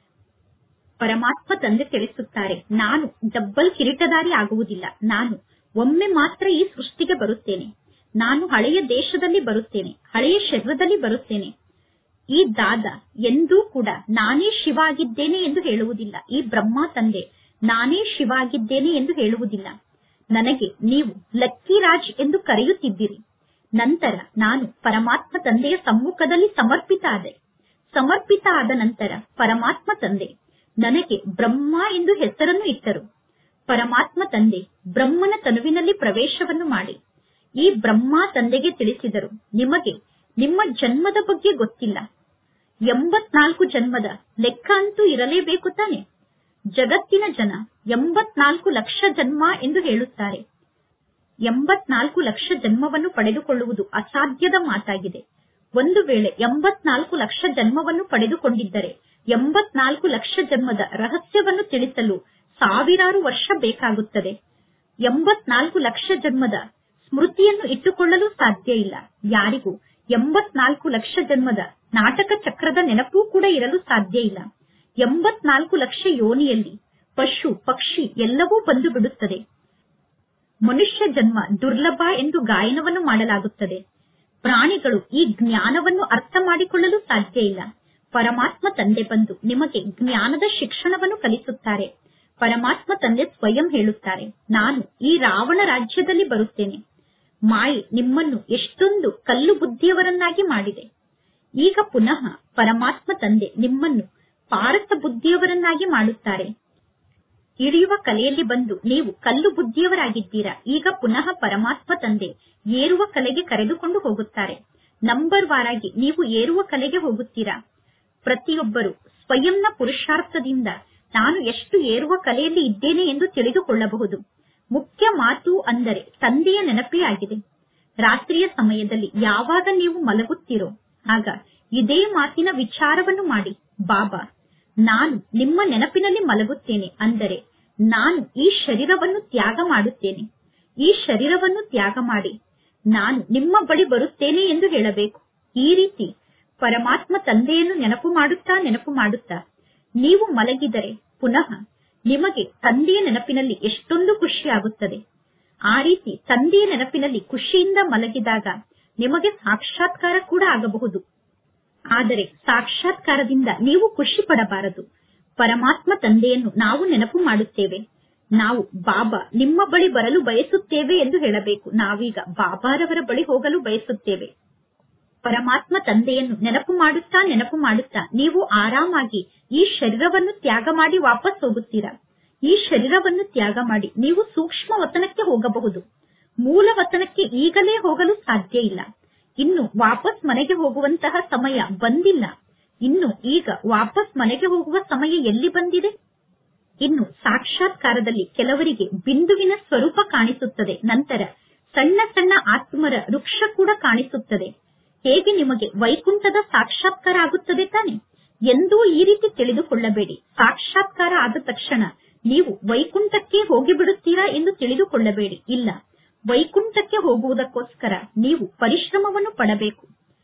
ಪರಮಾತ್ಮ ತಂದೆ ತಿಳಿಸುತ್ತಾರೆ ನಾನು ಡಬ್ಬಲ್ ಕಿರೀಟದಾರಿ ಆಗುವುದಿಲ್ಲ ನಾನು ಒಮ್ಮೆ ಮಾತ್ರ ಈ ಸೃಷ್ಟಿಗೆ ಬರುತ್ತೇನೆ ನಾನು ಹಳೆಯ ದೇಶದಲ್ಲಿ ಬರುತ್ತೇನೆ ಹಳೆಯ ಶರೀರದಲ್ಲಿ ಬರುತ್ತೇನೆ ಈ ದಾದ ಎಂದೂ ಕೂಡ ನಾನೇ ಶಿವ ಆಗಿದ್ದೇನೆ ಎಂದು ಹೇಳುವುದಿಲ್ಲ ಈ ಬ್ರಹ್ಮ ತಂದೆ ನಾನೇ ಶಿವ ಆಗಿದ್ದೇನೆ ಎಂದು ಹೇಳುವುದಿಲ್ಲ ನನಗೆ ನೀವು ಲಕ್ಕಿರಾಜ್ ಎಂದು ಕರೆಯುತ್ತಿದ್ದೀರಿ ನಂತರ ನಾನು ಪರಮಾತ್ಮ ತಂದೆಯ ಸಮ್ಮುಖದಲ್ಲಿ ಸಮರ್ಪಿತ ಆದೆ ಸಮರ್ಪಿತ ಆದ ನಂತರ ಪರಮಾತ್ಮ ತಂದೆ ನನಗೆ ಬ್ರಹ್ಮ ಎಂದು ಹೆಸರನ್ನು ಇಟ್ಟರು ಪರಮಾತ್ಮ ತಂದೆ ಬ್ರಹ್ಮನ ತನುವಿನಲ್ಲಿ ಪ್ರವೇಶವನ್ನು ಮಾಡಿ ಈ ಬ್ರಹ್ಮ ತಂದೆಗೆ ತಿಳಿಸಿದರು ನಿಮಗೆ ನಿಮ್ಮ ಜನ್ಮದ ಬಗ್ಗೆ ಗೊತ್ತಿಲ್ಲ ಎಂಬತ್ನಾಲ್ಕು ಜನ್ಮದ ಲೆಕ್ಕ ಅಂತೂ ಇರಲೇಬೇಕು ತಾನೆ ಜಗತ್ತಿನ ಜನ ಎಂಬತ್ನಾಲ್ಕು ಲಕ್ಷ ಜನ್ಮ ಎಂದು ಹೇಳುತ್ತಾರೆ ಎಂಬತ್ನಾಲ್ಕು ಲಕ್ಷ ಜನ್ಮವನ್ನು ಪಡೆದುಕೊಳ್ಳುವುದು ಅಸಾಧ್ಯದ ಮಾತಾಗಿದೆ ಒಂದು ವೇಳೆ ಎಂಬತ್ನಾಲ್ಕು ಲಕ್ಷ ಜನ್ಮವನ್ನು ಪಡೆದುಕೊಂಡಿದ್ದರೆ ಎಂಬತ್ನಾಲ್ಕು ಲಕ್ಷ ಜನ್ಮದ ರಹಸ್ಯವನ್ನು ತಿಳಿಸಲು ಸಾವಿರಾರು ವರ್ಷ ಬೇಕಾಗುತ್ತದೆ ಎಂಬತ್ನಾಲ್ಕು ಲಕ್ಷ ಜನ್ಮದ ಸ್ಮೃತಿಯನ್ನು ಇಟ್ಟುಕೊಳ್ಳಲು ಸಾಧ್ಯ ಇಲ್ಲ ಯಾರಿಗೂ ಎಂಬತ್ನಾಲ್ಕು ಲಕ್ಷ ಜನ್ಮದ ನಾಟಕ ಚಕ್ರದ ನೆನಪೂ ಕೂಡ ಇರಲು ಸಾಧ್ಯ ಇಲ್ಲ ಎಂಬತ್ನಾಲ್ಕು ಲಕ್ಷ ಯೋನಿಯಲ್ಲಿ ಪಶು ಪಕ್ಷಿ ಎಲ್ಲವೂ ಬಂದು ಬಿಡುತ್ತದೆ ಮನುಷ್ಯ ಜನ್ಮ ದುರ್ಲಭ ಎಂದು ಗಾಯನವನ್ನು ಮಾಡಲಾಗುತ್ತದೆ ಪ್ರಾಣಿಗಳು ಈ ಜ್ಞಾನವನ್ನು ಅರ್ಥ ಮಾಡಿಕೊಳ್ಳಲು ಸಾಧ್ಯ ಇಲ್ಲ ಪರಮಾತ್ಮ ತಂದೆ ಬಂದು ನಿಮಗೆ ಜ್ಞಾನದ ಶಿಕ್ಷಣವನ್ನು ಕಲಿಸುತ್ತಾರೆ ಪರಮಾತ್ಮ ತಂದೆ ಸ್ವಯಂ ಹೇಳುತ್ತಾರೆ ನಾನು ಈ ರಾವಣ ರಾಜ್ಯದಲ್ಲಿ ಬರುತ್ತೇನೆ ಮಾಯೆ ನಿಮ್ಮನ್ನು ಎಷ್ಟೊಂದು ಕಲ್ಲು ಬುದ್ಧಿಯವರನ್ನಾಗಿ ಮಾಡಿದೆ ಈಗ ಪುನಃ ಪರಮಾತ್ಮ ತಂದೆ ನಿಮ್ಮನ್ನು ಪಾರಸ ಬುದ್ಧಿಯವರನ್ನಾಗಿ ಮಾಡುತ್ತಾರೆ ಇಳಿಯುವ ಕಲೆಯಲ್ಲಿ ಬಂದು ನೀವು ಕಲ್ಲು ಬುದ್ಧಿಯವರಾಗಿದ್ದೀರಾ ಈಗ ಪುನಃ ಪರಮಾತ್ಮ ತಂದೆ ಏರುವ ಕಲೆಗೆ ಕರೆದುಕೊಂಡು ಹೋಗುತ್ತಾರೆ ನಂಬರ್ ವಾರಾಗಿ ನೀವು ಏರುವ ಕಲೆಗೆ ಹೋಗುತ್ತೀರಾ ಪ್ರತಿಯೊಬ್ಬರು ಸ್ವಯಂನ ಪುರುಷಾರ್ಥದಿಂದ ನಾನು ಎಷ್ಟು ಏರುವ ಕಲೆಯಲ್ಲಿ ಇದ್ದೇನೆ ಎಂದು ತಿಳಿದುಕೊಳ್ಳಬಹುದು ಮುಖ್ಯ ಮಾತು ಅಂದರೆ ತಂದೆಯ ನೆನಪೇ ಆಗಿದೆ ರಾತ್ರಿಯ ಸಮಯದಲ್ಲಿ ಯಾವಾಗ ನೀವು ಮಲಗುತ್ತೀರೋ ಆಗ ಇದೇ ಮಾತಿನ ವಿಚಾರವನ್ನು ಮಾಡಿ ಬಾಬಾ ನಾನು ನಿಮ್ಮ ನೆನಪಿನಲ್ಲಿ ಮಲಗುತ್ತೇನೆ ಅಂದರೆ ನಾನು ಈ ಶರೀರವನ್ನು ತ್ಯಾಗ ಮಾಡುತ್ತೇನೆ ಈ ಶರೀರವನ್ನು ತ್ಯಾಗ ಮಾಡಿ ನಾನು ನಿಮ್ಮ ಬಳಿ ಬರುತ್ತೇನೆ ಎಂದು ಹೇಳಬೇಕು ಈ ರೀತಿ ಪರಮಾತ್ಮ ತಂದೆಯನ್ನು ನೆನಪು ಮಾಡುತ್ತಾ ನೆನಪು ಮಾಡುತ್ತಾ ನೀವು ಮಲಗಿದರೆ ಪುನಃ ನಿಮಗೆ ತಂದೆಯ ನೆನಪಿನಲ್ಲಿ ಎಷ್ಟೊಂದು ಖುಷಿ ಆಗುತ್ತದೆ ಆ ರೀತಿ ತಂದೆಯ ನೆನಪಿನಲ್ಲಿ ಖುಷಿಯಿಂದ ಮಲಗಿದಾಗ ನಿಮಗೆ ಸಾಕ್ಷಾತ್ಕಾರ ಕೂಡ ಆಗಬಹುದು ಆದರೆ ಸಾಕ್ಷಾತ್ಕಾರದಿಂದ ನೀವು ಖುಷಿ ಪಡಬಾರದು ಪರಮಾತ್ಮ ತಂದೆಯನ್ನು ನಾವು ನೆನಪು ಮಾಡುತ್ತೇವೆ ನಾವು ಬಾಬಾ ನಿಮ್ಮ ಬಳಿ ಬರಲು ಬಯಸುತ್ತೇವೆ ಎಂದು ಹೇಳಬೇಕು ನಾವೀಗ ಬಾಬಾರವರ ಬಳಿ ಹೋಗಲು ಬಯಸುತ್ತೇವೆ ಪರಮಾತ್ಮ ತಂದೆಯನ್ನು ನೆನಪು ಮಾಡುತ್ತಾ ನೆನಪು ಮಾಡುತ್ತಾ ನೀವು ಆರಾಮಾಗಿ ಈ ಶರೀರವನ್ನು ತ್ಯಾಗ ಮಾಡಿ ವಾಪಸ್ ಹೋಗುತ್ತೀರಾ ಈ ಶರೀರವನ್ನು ತ್ಯಾಗ ಮಾಡಿ ನೀವು ಸೂಕ್ಷ್ಮ ವತನಕ್ಕೆ ಹೋಗಬಹುದು ಮೂಲ ವತನಕ್ಕೆ ಈಗಲೇ ಹೋಗಲು ಸಾಧ್ಯ ಇಲ್ಲ ಇನ್ನು ವಾಪಸ್ ಮನೆಗೆ ಹೋಗುವಂತಹ ಸಮಯ ಬಂದಿಲ್ಲ ಇನ್ನು ಈಗ ವಾಪಸ್ ಮನೆಗೆ ಹೋಗುವ ಸಮಯ ಎಲ್ಲಿ ಬಂದಿದೆ ಇನ್ನು ಸಾಕ್ಷಾತ್ಕಾರದಲ್ಲಿ ಕೆಲವರಿಗೆ ಬಿಂದುವಿನ ಸ್ವರೂಪ ಕಾಣಿಸುತ್ತದೆ ನಂತರ ಸಣ್ಣ ಸಣ್ಣ ಆತ್ಮರ ವೃಕ್ಷ ಕೂಡ ಕಾಣಿಸುತ್ತದೆ ಹೇಗೆ ನಿಮಗೆ ವೈಕುಂಠದ ಸಾಕ್ಷಾತ್ಕಾರ ಆಗುತ್ತದೆ ತಾನೆ ಎಂದೂ ಈ ರೀತಿ ತಿಳಿದುಕೊಳ್ಳಬೇಡಿ ಸಾಕ್ಷಾತ್ಕಾರ ಆದ ತಕ್ಷಣ ನೀವು ವೈಕುಂಠಕ್ಕೆ ಹೋಗಿಬಿಡುತ್ತೀರಾ ಎಂದು ತಿಳಿದುಕೊಳ್ಳಬೇಡಿ ಇಲ್ಲ ವೈಕುಂಠಕ್ಕೆ ಹೋಗುವುದಕ್ಕೋಸ್ಕರ ನೀವು ಪರಿಶ್ರಮವನ್ನು ಪಡಬೇಕು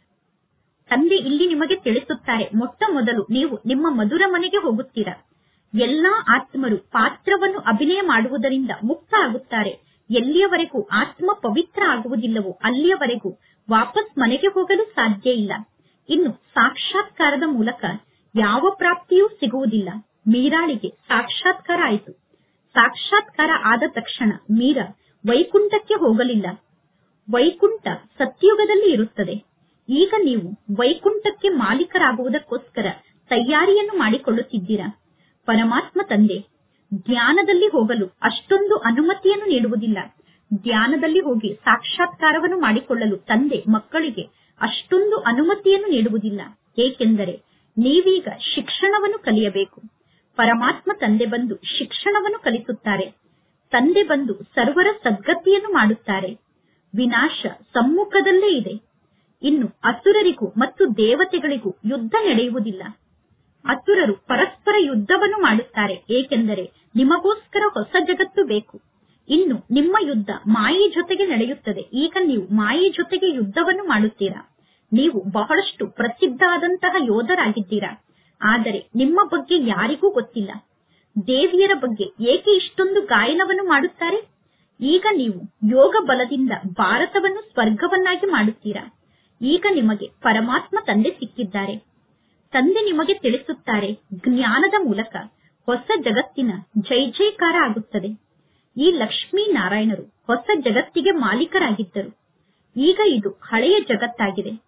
ತಂದೆ ಇಲ್ಲಿ ನಿಮಗೆ ತಿಳಿಸುತ್ತಾರೆ ಮೊಟ್ಟ ಮೊದಲು ನೀವು ನಿಮ್ಮ ಮಧುರ ಮನೆಗೆ ಹೋಗುತ್ತೀರಾ ಎಲ್ಲಾ ಆತ್ಮರು ಪಾತ್ರವನ್ನು ಅಭಿನಯ ಮಾಡುವುದರಿಂದ ಮುಕ್ತ ಆಗುತ್ತಾರೆ ಎಲ್ಲಿಯವರೆಗೂ ಆತ್ಮ ಪವಿತ್ರ ಆಗುವುದಿಲ್ಲವೋ ಅಲ್ಲಿಯವರೆಗೂ ವಾಪಸ್ ಮನೆಗೆ ಹೋಗಲು ಸಾಧ್ಯ ಇಲ್ಲ ಇನ್ನು ಸಾಕ್ಷಾತ್ಕಾರದ ಮೂಲಕ ಯಾವ ಪ್ರಾಪ್ತಿಯೂ ಸಿಗುವುದಿಲ್ಲ ಮೀರಾಳಿಗೆ ಸಾಕ್ಷಾತ್ಕಾರ ಆಯಿತು ಸಾಕ್ಷಾತ್ಕಾರ ಆದ ತಕ್ಷಣ ಮೀರಾ ವೈಕುಂಠಕ್ಕೆ ಹೋಗಲಿಲ್ಲ ವೈಕುಂಠ ಸತ್ಯುಗದಲ್ಲಿ ಇರುತ್ತದೆ ಈಗ ನೀವು ವೈಕುಂಠಕ್ಕೆ ಮಾಲೀಕರಾಗುವುದಕ್ಕೋಸ್ಕರ ತಯಾರಿಯನ್ನು ಮಾಡಿಕೊಳ್ಳುತ್ತಿದ್ದೀರಾ ಪರಮಾತ್ಮ ತಂದೆ ಧ್ಯಾನದಲ್ಲಿ ಹೋಗಲು ಅಷ್ಟೊಂದು ಅನುಮತಿಯನ್ನು ನೀಡುವುದಿಲ್ಲ ಧ್ಯಾನದಲ್ಲಿ ಹೋಗಿ ಸಾಕ್ಷಾತ್ಕಾರವನ್ನು ಮಾಡಿಕೊಳ್ಳಲು ತಂದೆ ಮಕ್ಕಳಿಗೆ ಅಷ್ಟೊಂದು ಅನುಮತಿಯನ್ನು ನೀಡುವುದಿಲ್ಲ ಏಕೆಂದರೆ ನೀವೀಗ ಶಿಕ್ಷಣವನ್ನು ಕಲಿಯಬೇಕು ಪರಮಾತ್ಮ ತಂದೆ ಬಂದು ಶಿಕ್ಷಣವನ್ನು ಕಲಿಸುತ್ತಾರೆ ತಂದೆ ಬಂದು ಸರ್ವರ ಸದ್ಗತಿಯನ್ನು ಮಾಡುತ್ತಾರೆ ವಿನಾಶ ಸಮ್ಮುಖದಲ್ಲೇ ಇದೆ ಇನ್ನು ಅಸುರರಿಗೂ ಮತ್ತು ದೇವತೆಗಳಿಗೂ ಯುದ್ಧ ನಡೆಯುವುದಿಲ್ಲ ಅಸುರರು ಪರಸ್ಪರ ಯುದ್ಧವನ್ನು ಮಾಡುತ್ತಾರೆ ಏಕೆಂದರೆ ನಿಮಗೋಸ್ಕರ ಹೊಸ ಜಗತ್ತು ಬೇಕು ಇನ್ನು ನಿಮ್ಮ ಯುದ್ಧ ಮಾಯಿ ಜೊತೆಗೆ ನಡೆಯುತ್ತದೆ ಈಗ ನೀವು ಮಾಯಿ ಜೊತೆಗೆ ಯುದ್ಧವನ್ನು ಮಾಡುತ್ತೀರಾ ನೀವು ಬಹಳಷ್ಟು ಪ್ರಸಿದ್ಧ ಆದಂತಹ ಯೋಧರಾಗಿದ್ದೀರಾ ಆದರೆ ನಿಮ್ಮ ಬಗ್ಗೆ ಯಾರಿಗೂ ಗೊತ್ತಿಲ್ಲ ದೇವಿಯರ ಬಗ್ಗೆ ಏಕೆ ಇಷ್ಟೊಂದು ಗಾಯನವನ್ನು ಮಾಡುತ್ತಾರೆ ಈಗ ನೀವು ಯೋಗ ಬಲದಿಂದ ಭಾರತವನ್ನು ಸ್ವರ್ಗವನ್ನಾಗಿ ಮಾಡುತ್ತೀರಾ ಈಗ ನಿಮಗೆ ಪರಮಾತ್ಮ ತಂದೆ ಸಿಕ್ಕಿದ್ದಾರೆ ತಂದೆ ನಿಮಗೆ ತಿಳಿಸುತ್ತಾರೆ ಜ್ಞಾನದ ಮೂಲಕ ಹೊಸ ಜಗತ್ತಿನ ಜೈ ಜೈಕಾರ ಆಗುತ್ತದೆ ಈ ಲಕ್ಷ್ಮೀ ನಾರಾಯಣರು ಹೊಸ ಜಗತ್ತಿಗೆ ಮಾಲೀಕರಾಗಿದ್ದರು ಈಗ ಇದು ಹಳೆಯ ಜಗತ್ತಾಗಿದೆ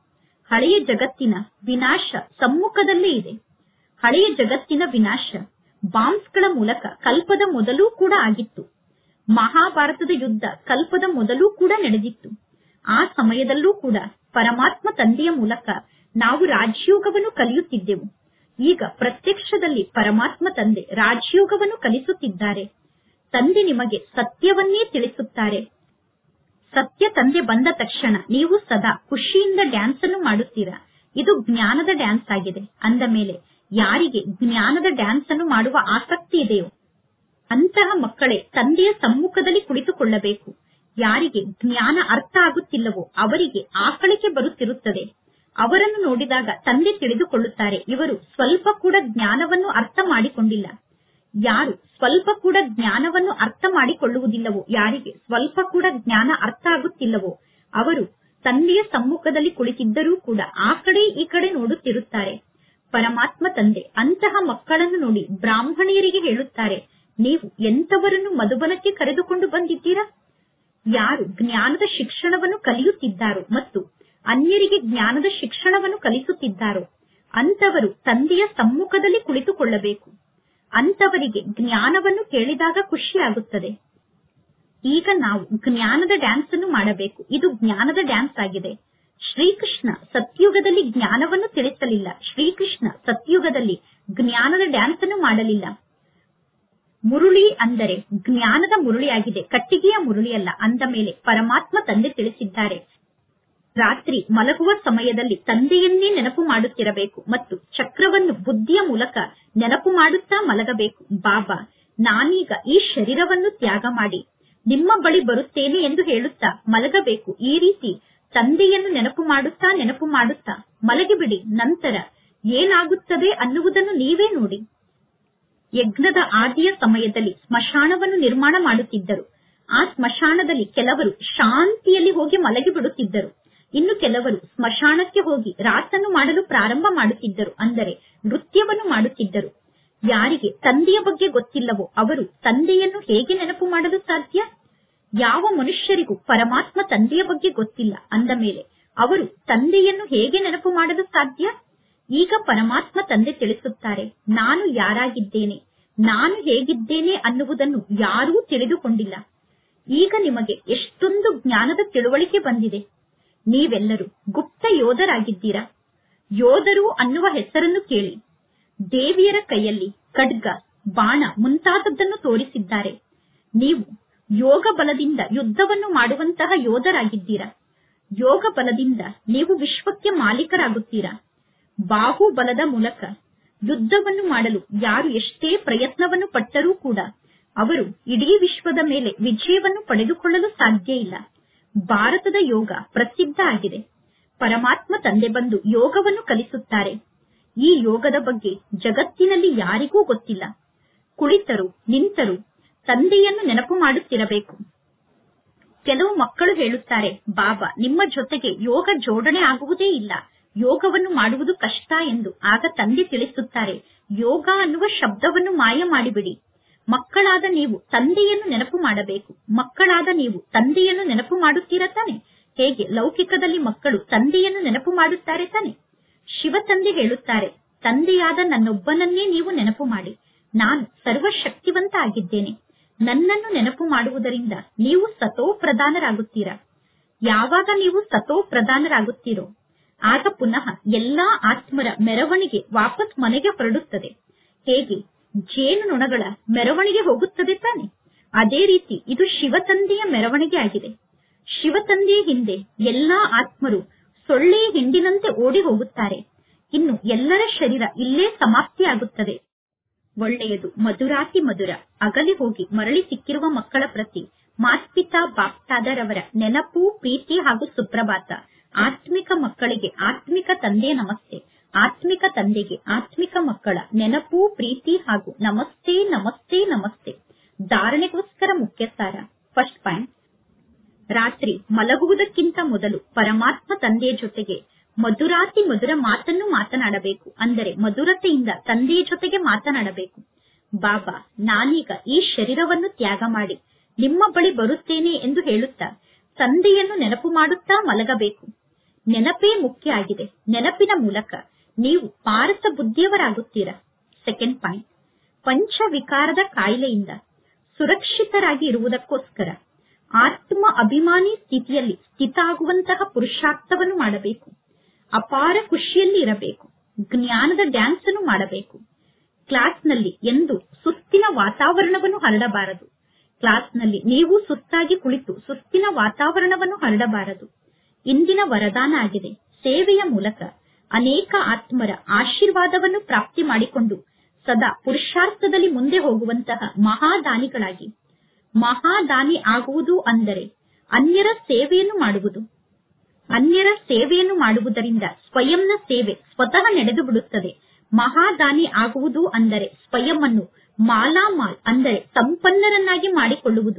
ಹಳೆಯ ಜಗತ್ತಿನ ವಿನಾಶ ಸಮ್ಮುಖದಲ್ಲೇ ಇದೆ ಹಳೆಯ ಜಗತ್ತಿನ ವಿನಾಶ ಬಾಂಬ್ಸ್ಗಳ ಮೂಲಕ ಕಲ್ಪದ ಮೊದಲೂ ಕೂಡ ಆಗಿತ್ತು ಮಹಾಭಾರತದ ಯುದ್ಧ ಕಲ್ಪದ ಮೊದಲೂ ಕೂಡ ನಡೆದಿತ್ತು ಆ ಸಮಯದಲ್ಲೂ ಕೂಡ ಪರಮಾತ್ಮ ತಂದೆಯ ಮೂಲಕ ನಾವು ರಾಜಯೋಗವನ್ನು ಕಲಿಯುತ್ತಿದ್ದೆವು ಈಗ ಪ್ರತ್ಯಕ್ಷದಲ್ಲಿ ಪರಮಾತ್ಮ ತಂದೆ ರಾಜಯೋಗವನ್ನು ಕಲಿಸುತ್ತಿದ್ದಾರೆ ತಂದೆ ನಿಮಗೆ ಸತ್ಯವನ್ನೇ ತಿಳಿಸುತ್ತಾರೆ ಸತ್ಯ ತಂದೆ ಬಂದ ತಕ್ಷಣ ನೀವು ಸದಾ ಖುಷಿಯಿಂದ ಡ್ಯಾನ್ಸ್ ಅನ್ನು ಮಾಡುತ್ತೀರಾ ಇದು ಜ್ಞಾನದ ಡ್ಯಾನ್ಸ್ ಆಗಿದೆ ಅಂದ ಮೇಲೆ ಯಾರಿಗೆ ಜ್ಞಾನದ ಡ್ಯಾನ್ಸ್ ಅನ್ನು ಮಾಡುವ ಆಸಕ್ತಿ ಇದೆಯೋ ಅಂತಹ ಮಕ್ಕಳೇ ತಂದೆಯ ಸಮ್ಮುಖದಲ್ಲಿ ಕುಳಿತುಕೊಳ್ಳಬೇಕು ಯಾರಿಗೆ ಜ್ಞಾನ ಅರ್ಥ ಆಗುತ್ತಿಲ್ಲವೋ ಅವರಿಗೆ ಆಕಳಿಕೆ ಬರುತ್ತಿರುತ್ತದೆ ಅವರನ್ನು ನೋಡಿದಾಗ ತಂದೆ ತಿಳಿದುಕೊಳ್ಳುತ್ತಾರೆ ಇವರು ಸ್ವಲ್ಪ ಕೂಡ ಜ್ಞಾನವನ್ನು ಅರ್ಥ ಮಾಡಿಕೊಂಡಿಲ್ಲ ಯಾರು ಸ್ವಲ್ಪ ಕೂಡ ಜ್ಞಾನವನ್ನು ಅರ್ಥ ಮಾಡಿಕೊಳ್ಳುವುದಿಲ್ಲವೋ ಯಾರಿಗೆ ಸ್ವಲ್ಪ ಕೂಡ ಜ್ಞಾನ ಅರ್ಥ ಆಗುತ್ತಿಲ್ಲವೋ ಅವರು ತಂದೆಯ ಸಮ್ಮುಖದಲ್ಲಿ ಕುಳಿತಿದ್ದರೂ ಕೂಡ ಆ ಕಡೆ ಈ ಕಡೆ ನೋಡುತ್ತಿರುತ್ತಾರೆ ಪರಮಾತ್ಮ ತಂದೆ ಅಂತಹ ಮಕ್ಕಳನ್ನು ನೋಡಿ ಬ್ರಾಹ್ಮಣಿಯರಿಗೆ ಹೇಳುತ್ತಾರೆ ನೀವು ಎಂತವರನ್ನು ಮಧುಬನಕ್ಕೆ ಕರೆದುಕೊಂಡು ಬಂದಿದ್ದೀರಾ ಯಾರು ಜ್ಞಾನದ ಶಿಕ್ಷಣವನ್ನು ಕಲಿಯುತ್ತಿದ್ದಾರೋ ಮತ್ತು ಅನ್ಯರಿಗೆ ಜ್ಞಾನದ ಶಿಕ್ಷಣವನ್ನು ಕಲಿಸುತ್ತಿದ್ದಾರೋ ಅಂತವರು ತಂದೆಯ ಸಮ್ಮುಖದಲ್ಲಿ ಕುಳಿತುಕೊಳ್ಳಬೇಕು ಅಂತವರಿಗೆ ಜ್ಞಾನವನ್ನು ಕೇಳಿದಾಗ ಖುಷಿಯಾಗುತ್ತದೆ ಈಗ ನಾವು ಜ್ಞಾನದ ಡ್ಯಾನ್ಸ್ ಅನ್ನು ಮಾಡಬೇಕು ಇದು ಜ್ಞಾನದ ಡ್ಯಾನ್ಸ್ ಆಗಿದೆ ಶ್ರೀಕೃಷ್ಣ ಸತ್ಯುಗದಲ್ಲಿ ಜ್ಞಾನವನ್ನು ತಿಳಿಸಲಿಲ್ಲ ಶ್ರೀಕೃಷ್ಣ ಸತ್ಯುಗದಲ್ಲಿ ಜ್ಞಾನದ ಡ್ಯಾನ್ಸ್ ಅನ್ನು ಮಾಡಲಿಲ್ಲ ಮುರುಳಿ ಅಂದರೆ ಜ್ಞಾನದ ಮುರುಳಿಯಾಗಿದೆ ಕಟ್ಟಿಗೆಯ ಮುರುಳಿಯಲ್ಲ ಅಂದ ಮೇಲೆ ಪರಮಾತ್ಮ ತಂದೆ ತಿಳಿಸಿದ್ದಾರೆ ರಾತ್ರಿ ಮಲಗುವ ಸಮಯದಲ್ಲಿ ತಂದೆಯನ್ನೇ ನೆನಪು ಮಾಡುತ್ತಿರಬೇಕು ಮತ್ತು ಚಕ್ರವನ್ನು ಬುದ್ಧಿಯ ಮೂಲಕ ನೆನಪು ಮಾಡುತ್ತಾ ಮಲಗಬೇಕು ಬಾಬಾ ನಾನೀಗ ಈ ಶರೀರವನ್ನು ತ್ಯಾಗ ಮಾಡಿ ನಿಮ್ಮ ಬಳಿ ಬರುತ್ತೇನೆ ಎಂದು ಹೇಳುತ್ತಾ ಮಲಗಬೇಕು ಈ ರೀತಿ ತಂದೆಯನ್ನು ನೆನಪು ಮಾಡುತ್ತಾ ನೆನಪು ಮಾಡುತ್ತಾ ಮಲಗಿಬಿಡಿ ನಂತರ ಏನಾಗುತ್ತದೆ ಅನ್ನುವುದನ್ನು ನೀವೇ ನೋಡಿ ಯಜ್ಞದ ಆದಿಯ ಸಮಯದಲ್ಲಿ ಸ್ಮಶಾನವನ್ನು ನಿರ್ಮಾಣ ಮಾಡುತ್ತಿದ್ದರು ಆ ಸ್ಮಶಾನದಲ್ಲಿ ಕೆಲವರು ಶಾಂತಿಯಲ್ಲಿ ಹೋಗಿ ಮಲಗಿ ಬಿಡುತ್ತಿದ್ದರು ಇನ್ನು ಕೆಲವರು ಸ್ಮಶಾನಕ್ಕೆ ಹೋಗಿ ರಾತನ್ನು ಮಾಡಲು ಪ್ರಾರಂಭ ಮಾಡುತ್ತಿದ್ದರು ಅಂದರೆ ನೃತ್ಯವನ್ನು ಮಾಡುತ್ತಿದ್ದರು ಯಾರಿಗೆ ತಂದೆಯ ಬಗ್ಗೆ ಗೊತ್ತಿಲ್ಲವೋ ಅವರು ತಂದೆಯನ್ನು ಹೇಗೆ ನೆನಪು ಮಾಡಲು ಸಾಧ್ಯ ಯಾವ ಮನುಷ್ಯರಿಗೂ ಪರಮಾತ್ಮ ತಂದೆಯ ಬಗ್ಗೆ ಗೊತ್ತಿಲ್ಲ ಅಂದ ಮೇಲೆ ಅವರು ತಂದೆಯನ್ನು ಹೇಗೆ ನೆನಪು ಮಾಡಲು ಸಾಧ್ಯ ಈಗ ಪರಮಾತ್ಮ ತಂದೆ ತಿಳಿಸುತ್ತಾರೆ ನಾನು ಯಾರಾಗಿದ್ದೇನೆ ನಾನು ಹೇಗಿದ್ದೇನೆ ಅನ್ನುವುದನ್ನು ಯಾರೂ ತಿಳಿದುಕೊಂಡಿಲ್ಲ ಈಗ ನಿಮಗೆ ಎಷ್ಟೊಂದು ಜ್ಞಾನದ ತಿಳುವಳಿಕೆ ಬಂದಿದೆ ನೀವೆಲ್ಲರೂ ಗುಪ್ತ ಯೋಧರಾಗಿದ್ದೀರಾ ಯೋಧರು ಅನ್ನುವ ಹೆಸರನ್ನು ಕೇಳಿ ದೇವಿಯರ ಕೈಯಲ್ಲಿ ಖಡ್ಗ ಬಾಣ ಮುಂತಾದದ್ದನ್ನು ತೋರಿಸಿದ್ದಾರೆ ನೀವು ಯೋಗ ಬಲದಿಂದ ಯುದ್ಧವನ್ನು ಮಾಡುವಂತಹ ಯೋಧರಾಗಿದ್ದೀರಾ ಯೋಗ ಬಲದಿಂದ ನೀವು ವಿಶ್ವಕ್ಕೆ ಮಾಲೀಕರಾಗುತ್ತೀರಾ ಬಾಹುಬಲದ ಮೂಲಕ ಯುದ್ಧವನ್ನು ಮಾಡಲು ಯಾರು ಎಷ್ಟೇ ಪ್ರಯತ್ನವನ್ನು ಪಟ್ಟರೂ ಕೂಡ ಅವರು ಇಡೀ ವಿಶ್ವದ ಮೇಲೆ ವಿಜಯವನ್ನು ಪಡೆದುಕೊಳ್ಳಲು ಸಾಧ್ಯ ಇಲ್ಲ ಭಾರತದ ಯೋಗ ಪ್ರಸಿದ್ಧ ಆಗಿದೆ ಪರಮಾತ್ಮ ತಂದೆ ಬಂದು ಯೋಗವನ್ನು ಕಲಿಸುತ್ತಾರೆ ಈ ಯೋಗದ ಬಗ್ಗೆ ಜಗತ್ತಿನಲ್ಲಿ ಯಾರಿಗೂ ಗೊತ್ತಿಲ್ಲ ಕುಳಿತರು ನಿಂತರು ತಂದೆಯನ್ನು ನೆನಪು ಮಾಡುತ್ತಿರಬೇಕು ಕೆಲವು ಮಕ್ಕಳು ಹೇಳುತ್ತಾರೆ ಬಾಬಾ ನಿಮ್ಮ ಜೊತೆಗೆ ಯೋಗ ಜೋಡಣೆ ಆಗುವುದೇ ಇಲ್ಲ ಯೋಗವನ್ನು ಮಾಡುವುದು ಕಷ್ಟ ಎಂದು ಆಗ ತಂದೆ ತಿಳಿಸುತ್ತಾರೆ ಯೋಗ ಅನ್ನುವ ಶಬ್ದವನ್ನು ಮಾಯ ಮಾಡಿಬಿಡಿ ಮಕ್ಕಳಾದ ನೀವು ತಂದೆಯನ್ನು ನೆನಪು ಮಾಡಬೇಕು ಮಕ್ಕಳಾದ ನೀವು ತಂದೆಯನ್ನು ನೆನಪು ಮಾಡುತ್ತೀರಾ ತಾನೆ ಹೇಗೆ ಲೌಕಿಕದಲ್ಲಿ ಮಕ್ಕಳು ತಂದೆಯನ್ನು ನೆನಪು ಮಾಡುತ್ತಾರೆ ತಾನೆ ಶಿವ ತಂದೆ ಹೇಳುತ್ತಾರೆ ತಂದೆಯಾದ ನನ್ನೊಬ್ಬನನ್ನೇ ನೀವು ನೆನಪು ಮಾಡಿ ನಾನು ಸರ್ವಶಕ್ತಿವಂತ ಆಗಿದ್ದೇನೆ ನನ್ನನ್ನು ನೆನಪು ಮಾಡುವುದರಿಂದ ನೀವು ಸತೋ ಪ್ರಧಾನರಾಗುತ್ತೀರಾ ಯಾವಾಗ ನೀವು ಸತೋ ಪ್ರಧಾನರಾಗುತ್ತೀರೋ ಆಗ ಪುನಃ ಎಲ್ಲಾ ಆತ್ಮರ ಮೆರವಣಿಗೆ ವಾಪಸ್ ಮನೆಗೆ ಹೊರಡುತ್ತದೆ ಹೇಗೆ ಜೇನುನೊಣಗಳ ಮೆರವಣಿಗೆ ಹೋಗುತ್ತದೆ ತಾನೆ ಅದೇ ರೀತಿ ಇದು ಶಿವತಂದೆಯ ಮೆರವಣಿಗೆ ಆಗಿದೆ ಶಿವತಂದೆಯ ಹಿಂದೆ ಎಲ್ಲಾ ಆತ್ಮರು ಸೊಳ್ಳೆಯ ಹಿಂಡಿನಂತೆ ಓಡಿ ಹೋಗುತ್ತಾರೆ ಇನ್ನು ಎಲ್ಲರ ಶರೀರ ಇಲ್ಲೇ ಸಮಾಪ್ತಿಯಾಗುತ್ತದೆ ಒಳ್ಳೆಯದು ಮಧುರಾತಿ ಮಧುರ ಅಗಲಿ ಹೋಗಿ ಮರಳಿ ಸಿಕ್ಕಿರುವ ಮಕ್ಕಳ ಪ್ರತಿ ಮಾತ್ಪಿತಾ ಬಾಪ್ತಾದರವರ ನೆನಪು ಪ್ರೀತಿ ಹಾಗೂ ಸುಪ್ರಭಾತ ಆತ್ಮಿಕ ಮಕ್ಕಳಿಗೆ ಆತ್ಮಿಕ ತಂದೆಯ ನಮಸ್ತೆ ಆತ್ಮಿಕ ತಂದೆಗೆ ಆತ್ಮಿಕ ಮಕ್ಕಳ ನೆನಪು ಪ್ರೀತಿ ಹಾಗೂ ನಮಸ್ತೆ ನಮಸ್ತೆ ನಮಸ್ತೆ ಧಾರಣೆಗೋಸ್ಕರ ಮುಖ್ಯ ಸಾರ ಫಸ್ಟ್ ಪಾಯಿಂಟ್ ರಾತ್ರಿ ಮಲಗುವುದಕ್ಕಿಂತ ಮೊದಲು ಪರಮಾತ್ಮ ತಂದೆಯ ಜೊತೆಗೆ ಮಧುರಾತಿ ಮಧುರ ಮಾತನ್ನು ಮಾತನಾಡಬೇಕು ಅಂದರೆ ಮಧುರತೆಯಿಂದ ತಂದೆಯ ಜೊತೆಗೆ ಮಾತನಾಡಬೇಕು ಬಾಬಾ ನಾನೀಗ ಈ ಶರೀರವನ್ನು ತ್ಯಾಗ ಮಾಡಿ ನಿಮ್ಮ ಬಳಿ ಬರುತ್ತೇನೆ ಎಂದು ಹೇಳುತ್ತಾ ತಂದೆಯನ್ನು ನೆನಪು ಮಾಡುತ್ತಾ ಮಲಗಬೇಕು ನೆನಪೇ ಮುಖ್ಯ ಆಗಿದೆ ನೆನಪಿನ ಮೂಲಕ ನೀವು ಪಾರಸ ಬುದ್ಧಿಯವರಾಗುತ್ತೀರಾ ಸೆಕೆಂಡ್ ಪಾಯಿಂಟ್ ಪಂಚ ವಿಕಾರದ ಕಾಯಿಲೆಯಿಂದ ಸುರಕ್ಷಿತರಾಗಿ ಇರುವುದಕ್ಕೋಸ್ಕರ ಆತ್ಮ ಅಭಿಮಾನಿ ಸ್ಥಿತಿಯಲ್ಲಿ ಸ್ಥಿತ ಆಗುವಂತಹ ಪುರುಷಾರ್ಥವನ್ನು ಮಾಡಬೇಕು ಅಪಾರ ಖುಷಿಯಲ್ಲಿ ಇರಬೇಕು ಜ್ಞಾನದ ಡ್ಯಾನ್ಸ್ ಅನ್ನು ಮಾಡಬೇಕು ಕ್ಲಾಸ್ನಲ್ಲಿ ಎಂದು ಸುಸ್ತಿನ ವಾತಾವರಣವನ್ನು ಹರಡಬಾರದು ಕ್ಲಾಸ್ನಲ್ಲಿ ನೀವು ಸುಸ್ತಾಗಿ ಕುಳಿತು ಸುಸ್ತಿನ ವಾತಾವರಣವನ್ನು ಹರಡಬಾರದು ಇಂದಿನ ವರದಾನ ಆಗಿದೆ ಸೇವೆಯ ಮೂಲಕ ಅನೇಕ ಆತ್ಮರ ಆಶೀರ್ವಾದವನ್ನು ಪ್ರಾಪ್ತಿ ಮಾಡಿಕೊಂಡು ಸದಾ ಪುರುಷಾರ್ಥದಲ್ಲಿ ಮುಂದೆ ಹೋಗುವಂತಹ ಮಹಾದಾನಿಗಳಾಗಿ ಮಹಾದಾನಿ ಆಗುವುದು ಅಂದರೆ ಅನ್ಯರ ಸೇವೆಯನ್ನು ಮಾಡುವುದು ಅನ್ಯರ ಸೇವೆಯನ್ನು ಮಾಡುವುದರಿಂದ ಸ್ವಯಂನ ಸೇವೆ ಸ್ವತಃ ನಡೆದು ಬಿಡುತ್ತದೆ ಮಹಾದಾನಿ ಆಗುವುದು ಅಂದರೆ ಸ್ವಯಂ ಅನ್ನು ಮಾಲಾಮಾಲ್ ಅಂದರೆ ಸಂಪನ್ನರನ್ನಾಗಿ ಮಾಡಿಕೊಳ್ಳುವುದು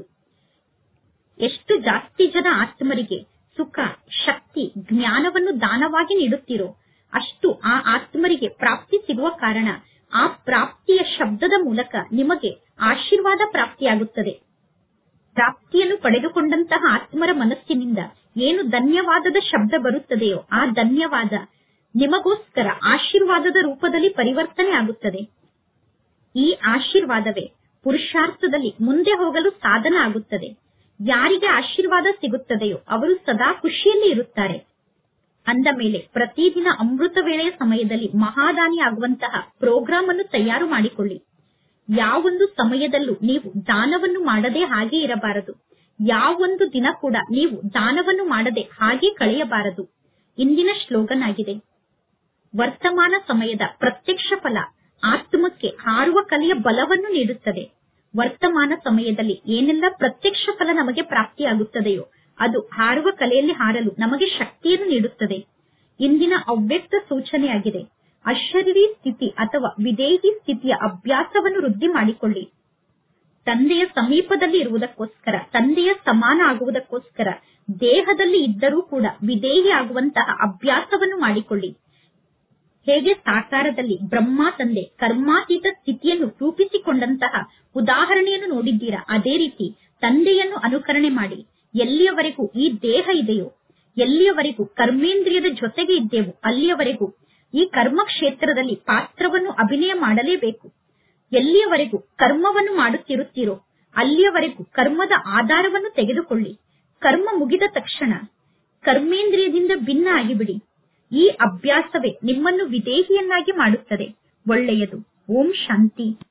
ಎಷ್ಟು ಜಾಸ್ತಿ ಜನ ಆತ್ಮರಿಗೆ ಸುಖ ಶಕ್ತಿ ಜ್ಞಾನವನ್ನು ದಾನವಾಗಿ ನೀಡುತ್ತೀರೋ ಅಷ್ಟು ಆ ಆತ್ಮರಿಗೆ ಪ್ರಾಪ್ತಿ ಸಿಗುವ ಕಾರಣ ಆ ಪ್ರಾಪ್ತಿಯ ಶಬ್ದದ ಮೂಲಕ ನಿಮಗೆ ಆಶೀರ್ವಾದ ಪ್ರಾಪ್ತಿಯಾಗುತ್ತದೆ ಪ್ರಾಪ್ತಿಯನ್ನು ಪಡೆದುಕೊಂಡಂತಹ ಆತ್ಮರ ಮನಸ್ಸಿನಿಂದ ಏನು ಧನ್ಯವಾದದ ಶಬ್ದ ಬರುತ್ತದೆಯೋ ಆ ಧನ್ಯವಾದ ನಿಮಗೋಸ್ಕರ ಆಶೀರ್ವಾದದ ರೂಪದಲ್ಲಿ ಪರಿವರ್ತನೆ ಆಗುತ್ತದೆ ಈ ಆಶೀರ್ವಾದವೇ ಪುರುಷಾರ್ಥದಲ್ಲಿ ಮುಂದೆ ಹೋಗಲು ಸಾಧನ ಆಗುತ್ತದೆ ಯಾರಿಗೆ ಆಶೀರ್ವಾದ ಸಿಗುತ್ತದೆಯೋ ಅವರು ಸದಾ ಖುಷಿಯಲ್ಲಿ ಇರುತ್ತಾರೆ ಅಂದ ಮೇಲೆ ಪ್ರತಿದಿನ ಅಮೃತ ವೇಳೆಯ ಸಮಯದಲ್ಲಿ ಮಹಾದಾನಿ ಆಗುವಂತಹ ಪ್ರೋಗ್ರಾಂ ಅನ್ನು ತಯಾರು ಮಾಡಿಕೊಳ್ಳಿ ಯಾವೊಂದು ಸಮಯದಲ್ಲೂ ನೀವು ದಾನವನ್ನು ಮಾಡದೆ ಹಾಗೆ ಇರಬಾರದು ಯಾವೊಂದು ದಿನ ಕೂಡ ನೀವು ದಾನವನ್ನು ಮಾಡದೆ ಹಾಗೆ ಕಳೆಯಬಾರದು ಇಂದಿನ ಶ್ಲೋಗನ್ ಆಗಿದೆ ವರ್ತಮಾನ ಸಮಯದ ಪ್ರತ್ಯಕ್ಷ ಫಲ ಆತ್ಮಕ್ಕೆ ಹಾರುವ ಕಲೆಯ ಬಲವನ್ನು ನೀಡುತ್ತದೆ ವರ್ತಮಾನ ಸಮಯದಲ್ಲಿ ಏನೆಲ್ಲ ಪ್ರತ್ಯಕ್ಷ ಫಲ ನಮಗೆ ಪ್ರಾಪ್ತಿಯಾಗುತ್ತದೆಯೋ ಅದು ಹಾರುವ ಕಲೆಯಲ್ಲಿ ಹಾರಲು ನಮಗೆ ಶಕ್ತಿಯನ್ನು ನೀಡುತ್ತದೆ ಇಂದಿನ ಅವ್ಯಕ್ತ ಸೂಚನೆಯಾಗಿದೆ ಅಶರೀರಿ ಸ್ಥಿತಿ ಅಥವಾ ವಿದೇಹಿ ಸ್ಥಿತಿಯ ಅಭ್ಯಾಸವನ್ನು ವೃದ್ಧಿ ಮಾಡಿಕೊಳ್ಳಿ ತಂದೆಯ ಸಮೀಪದಲ್ಲಿ ಇರುವುದಕ್ಕೋಸ್ಕರ ತಂದೆಯ ಸಮಾನ ಆಗುವುದಕ್ಕೋಸ್ಕರ ದೇಹದಲ್ಲಿ ಇದ್ದರೂ ಕೂಡ ವಿದೇಹಿ ಆಗುವಂತಹ ಅಭ್ಯಾಸವನ್ನು ಮಾಡಿಕೊಳ್ಳಿ ಹೇಗೆ ಸಾಕಾರದಲ್ಲಿ ಬ್ರಹ್ಮ ತಂದೆ ಕರ್ಮಾತೀತ ಸ್ಥಿತಿಯನ್ನು ರೂಪಿಸಿಕೊಂಡಂತಹ ಉದಾಹರಣೆಯನ್ನು ನೋಡಿದ್ದೀರಾ ಅದೇ ರೀತಿ ತಂದೆಯನ್ನು ಅನುಕರಣೆ ಮಾಡಿ ಎಲ್ಲಿಯವರೆಗೂ ಈ ದೇಹ ಇದೆಯೋ ಎಲ್ಲಿಯವರೆಗೂ ಕರ್ಮೇಂದ್ರಿಯದ ಜೊತೆಗೆ ಇದ್ದೇವೋ ಅಲ್ಲಿಯವರೆಗೂ ಈ ಕರ್ಮ ಕ್ಷೇತ್ರದಲ್ಲಿ ಪಾತ್ರವನ್ನು ಅಭಿನಯ ಮಾಡಲೇಬೇಕು ಎಲ್ಲಿಯವರೆಗೂ ಕರ್ಮವನ್ನು ಮಾಡುತ್ತಿರುತ್ತೀರೋ ಅಲ್ಲಿಯವರೆಗೂ ಕರ್ಮದ ಆಧಾರವನ್ನು ತೆಗೆದುಕೊಳ್ಳಿ ಕರ್ಮ ಮುಗಿದ ತಕ್ಷಣ ಕರ್ಮೇಂದ್ರಿಯದಿಂದ ಭಿನ್ನ ಆಗಿಬಿಡಿ ಈ ಅಭ್ಯಾಸವೇ ನಿಮ್ಮನ್ನು ವಿದೇಹಿಯನ್ನಾಗಿ ಮಾಡುತ್ತದೆ ಒಳ್ಳೆಯದು ಓಂ ಶಾಂತಿ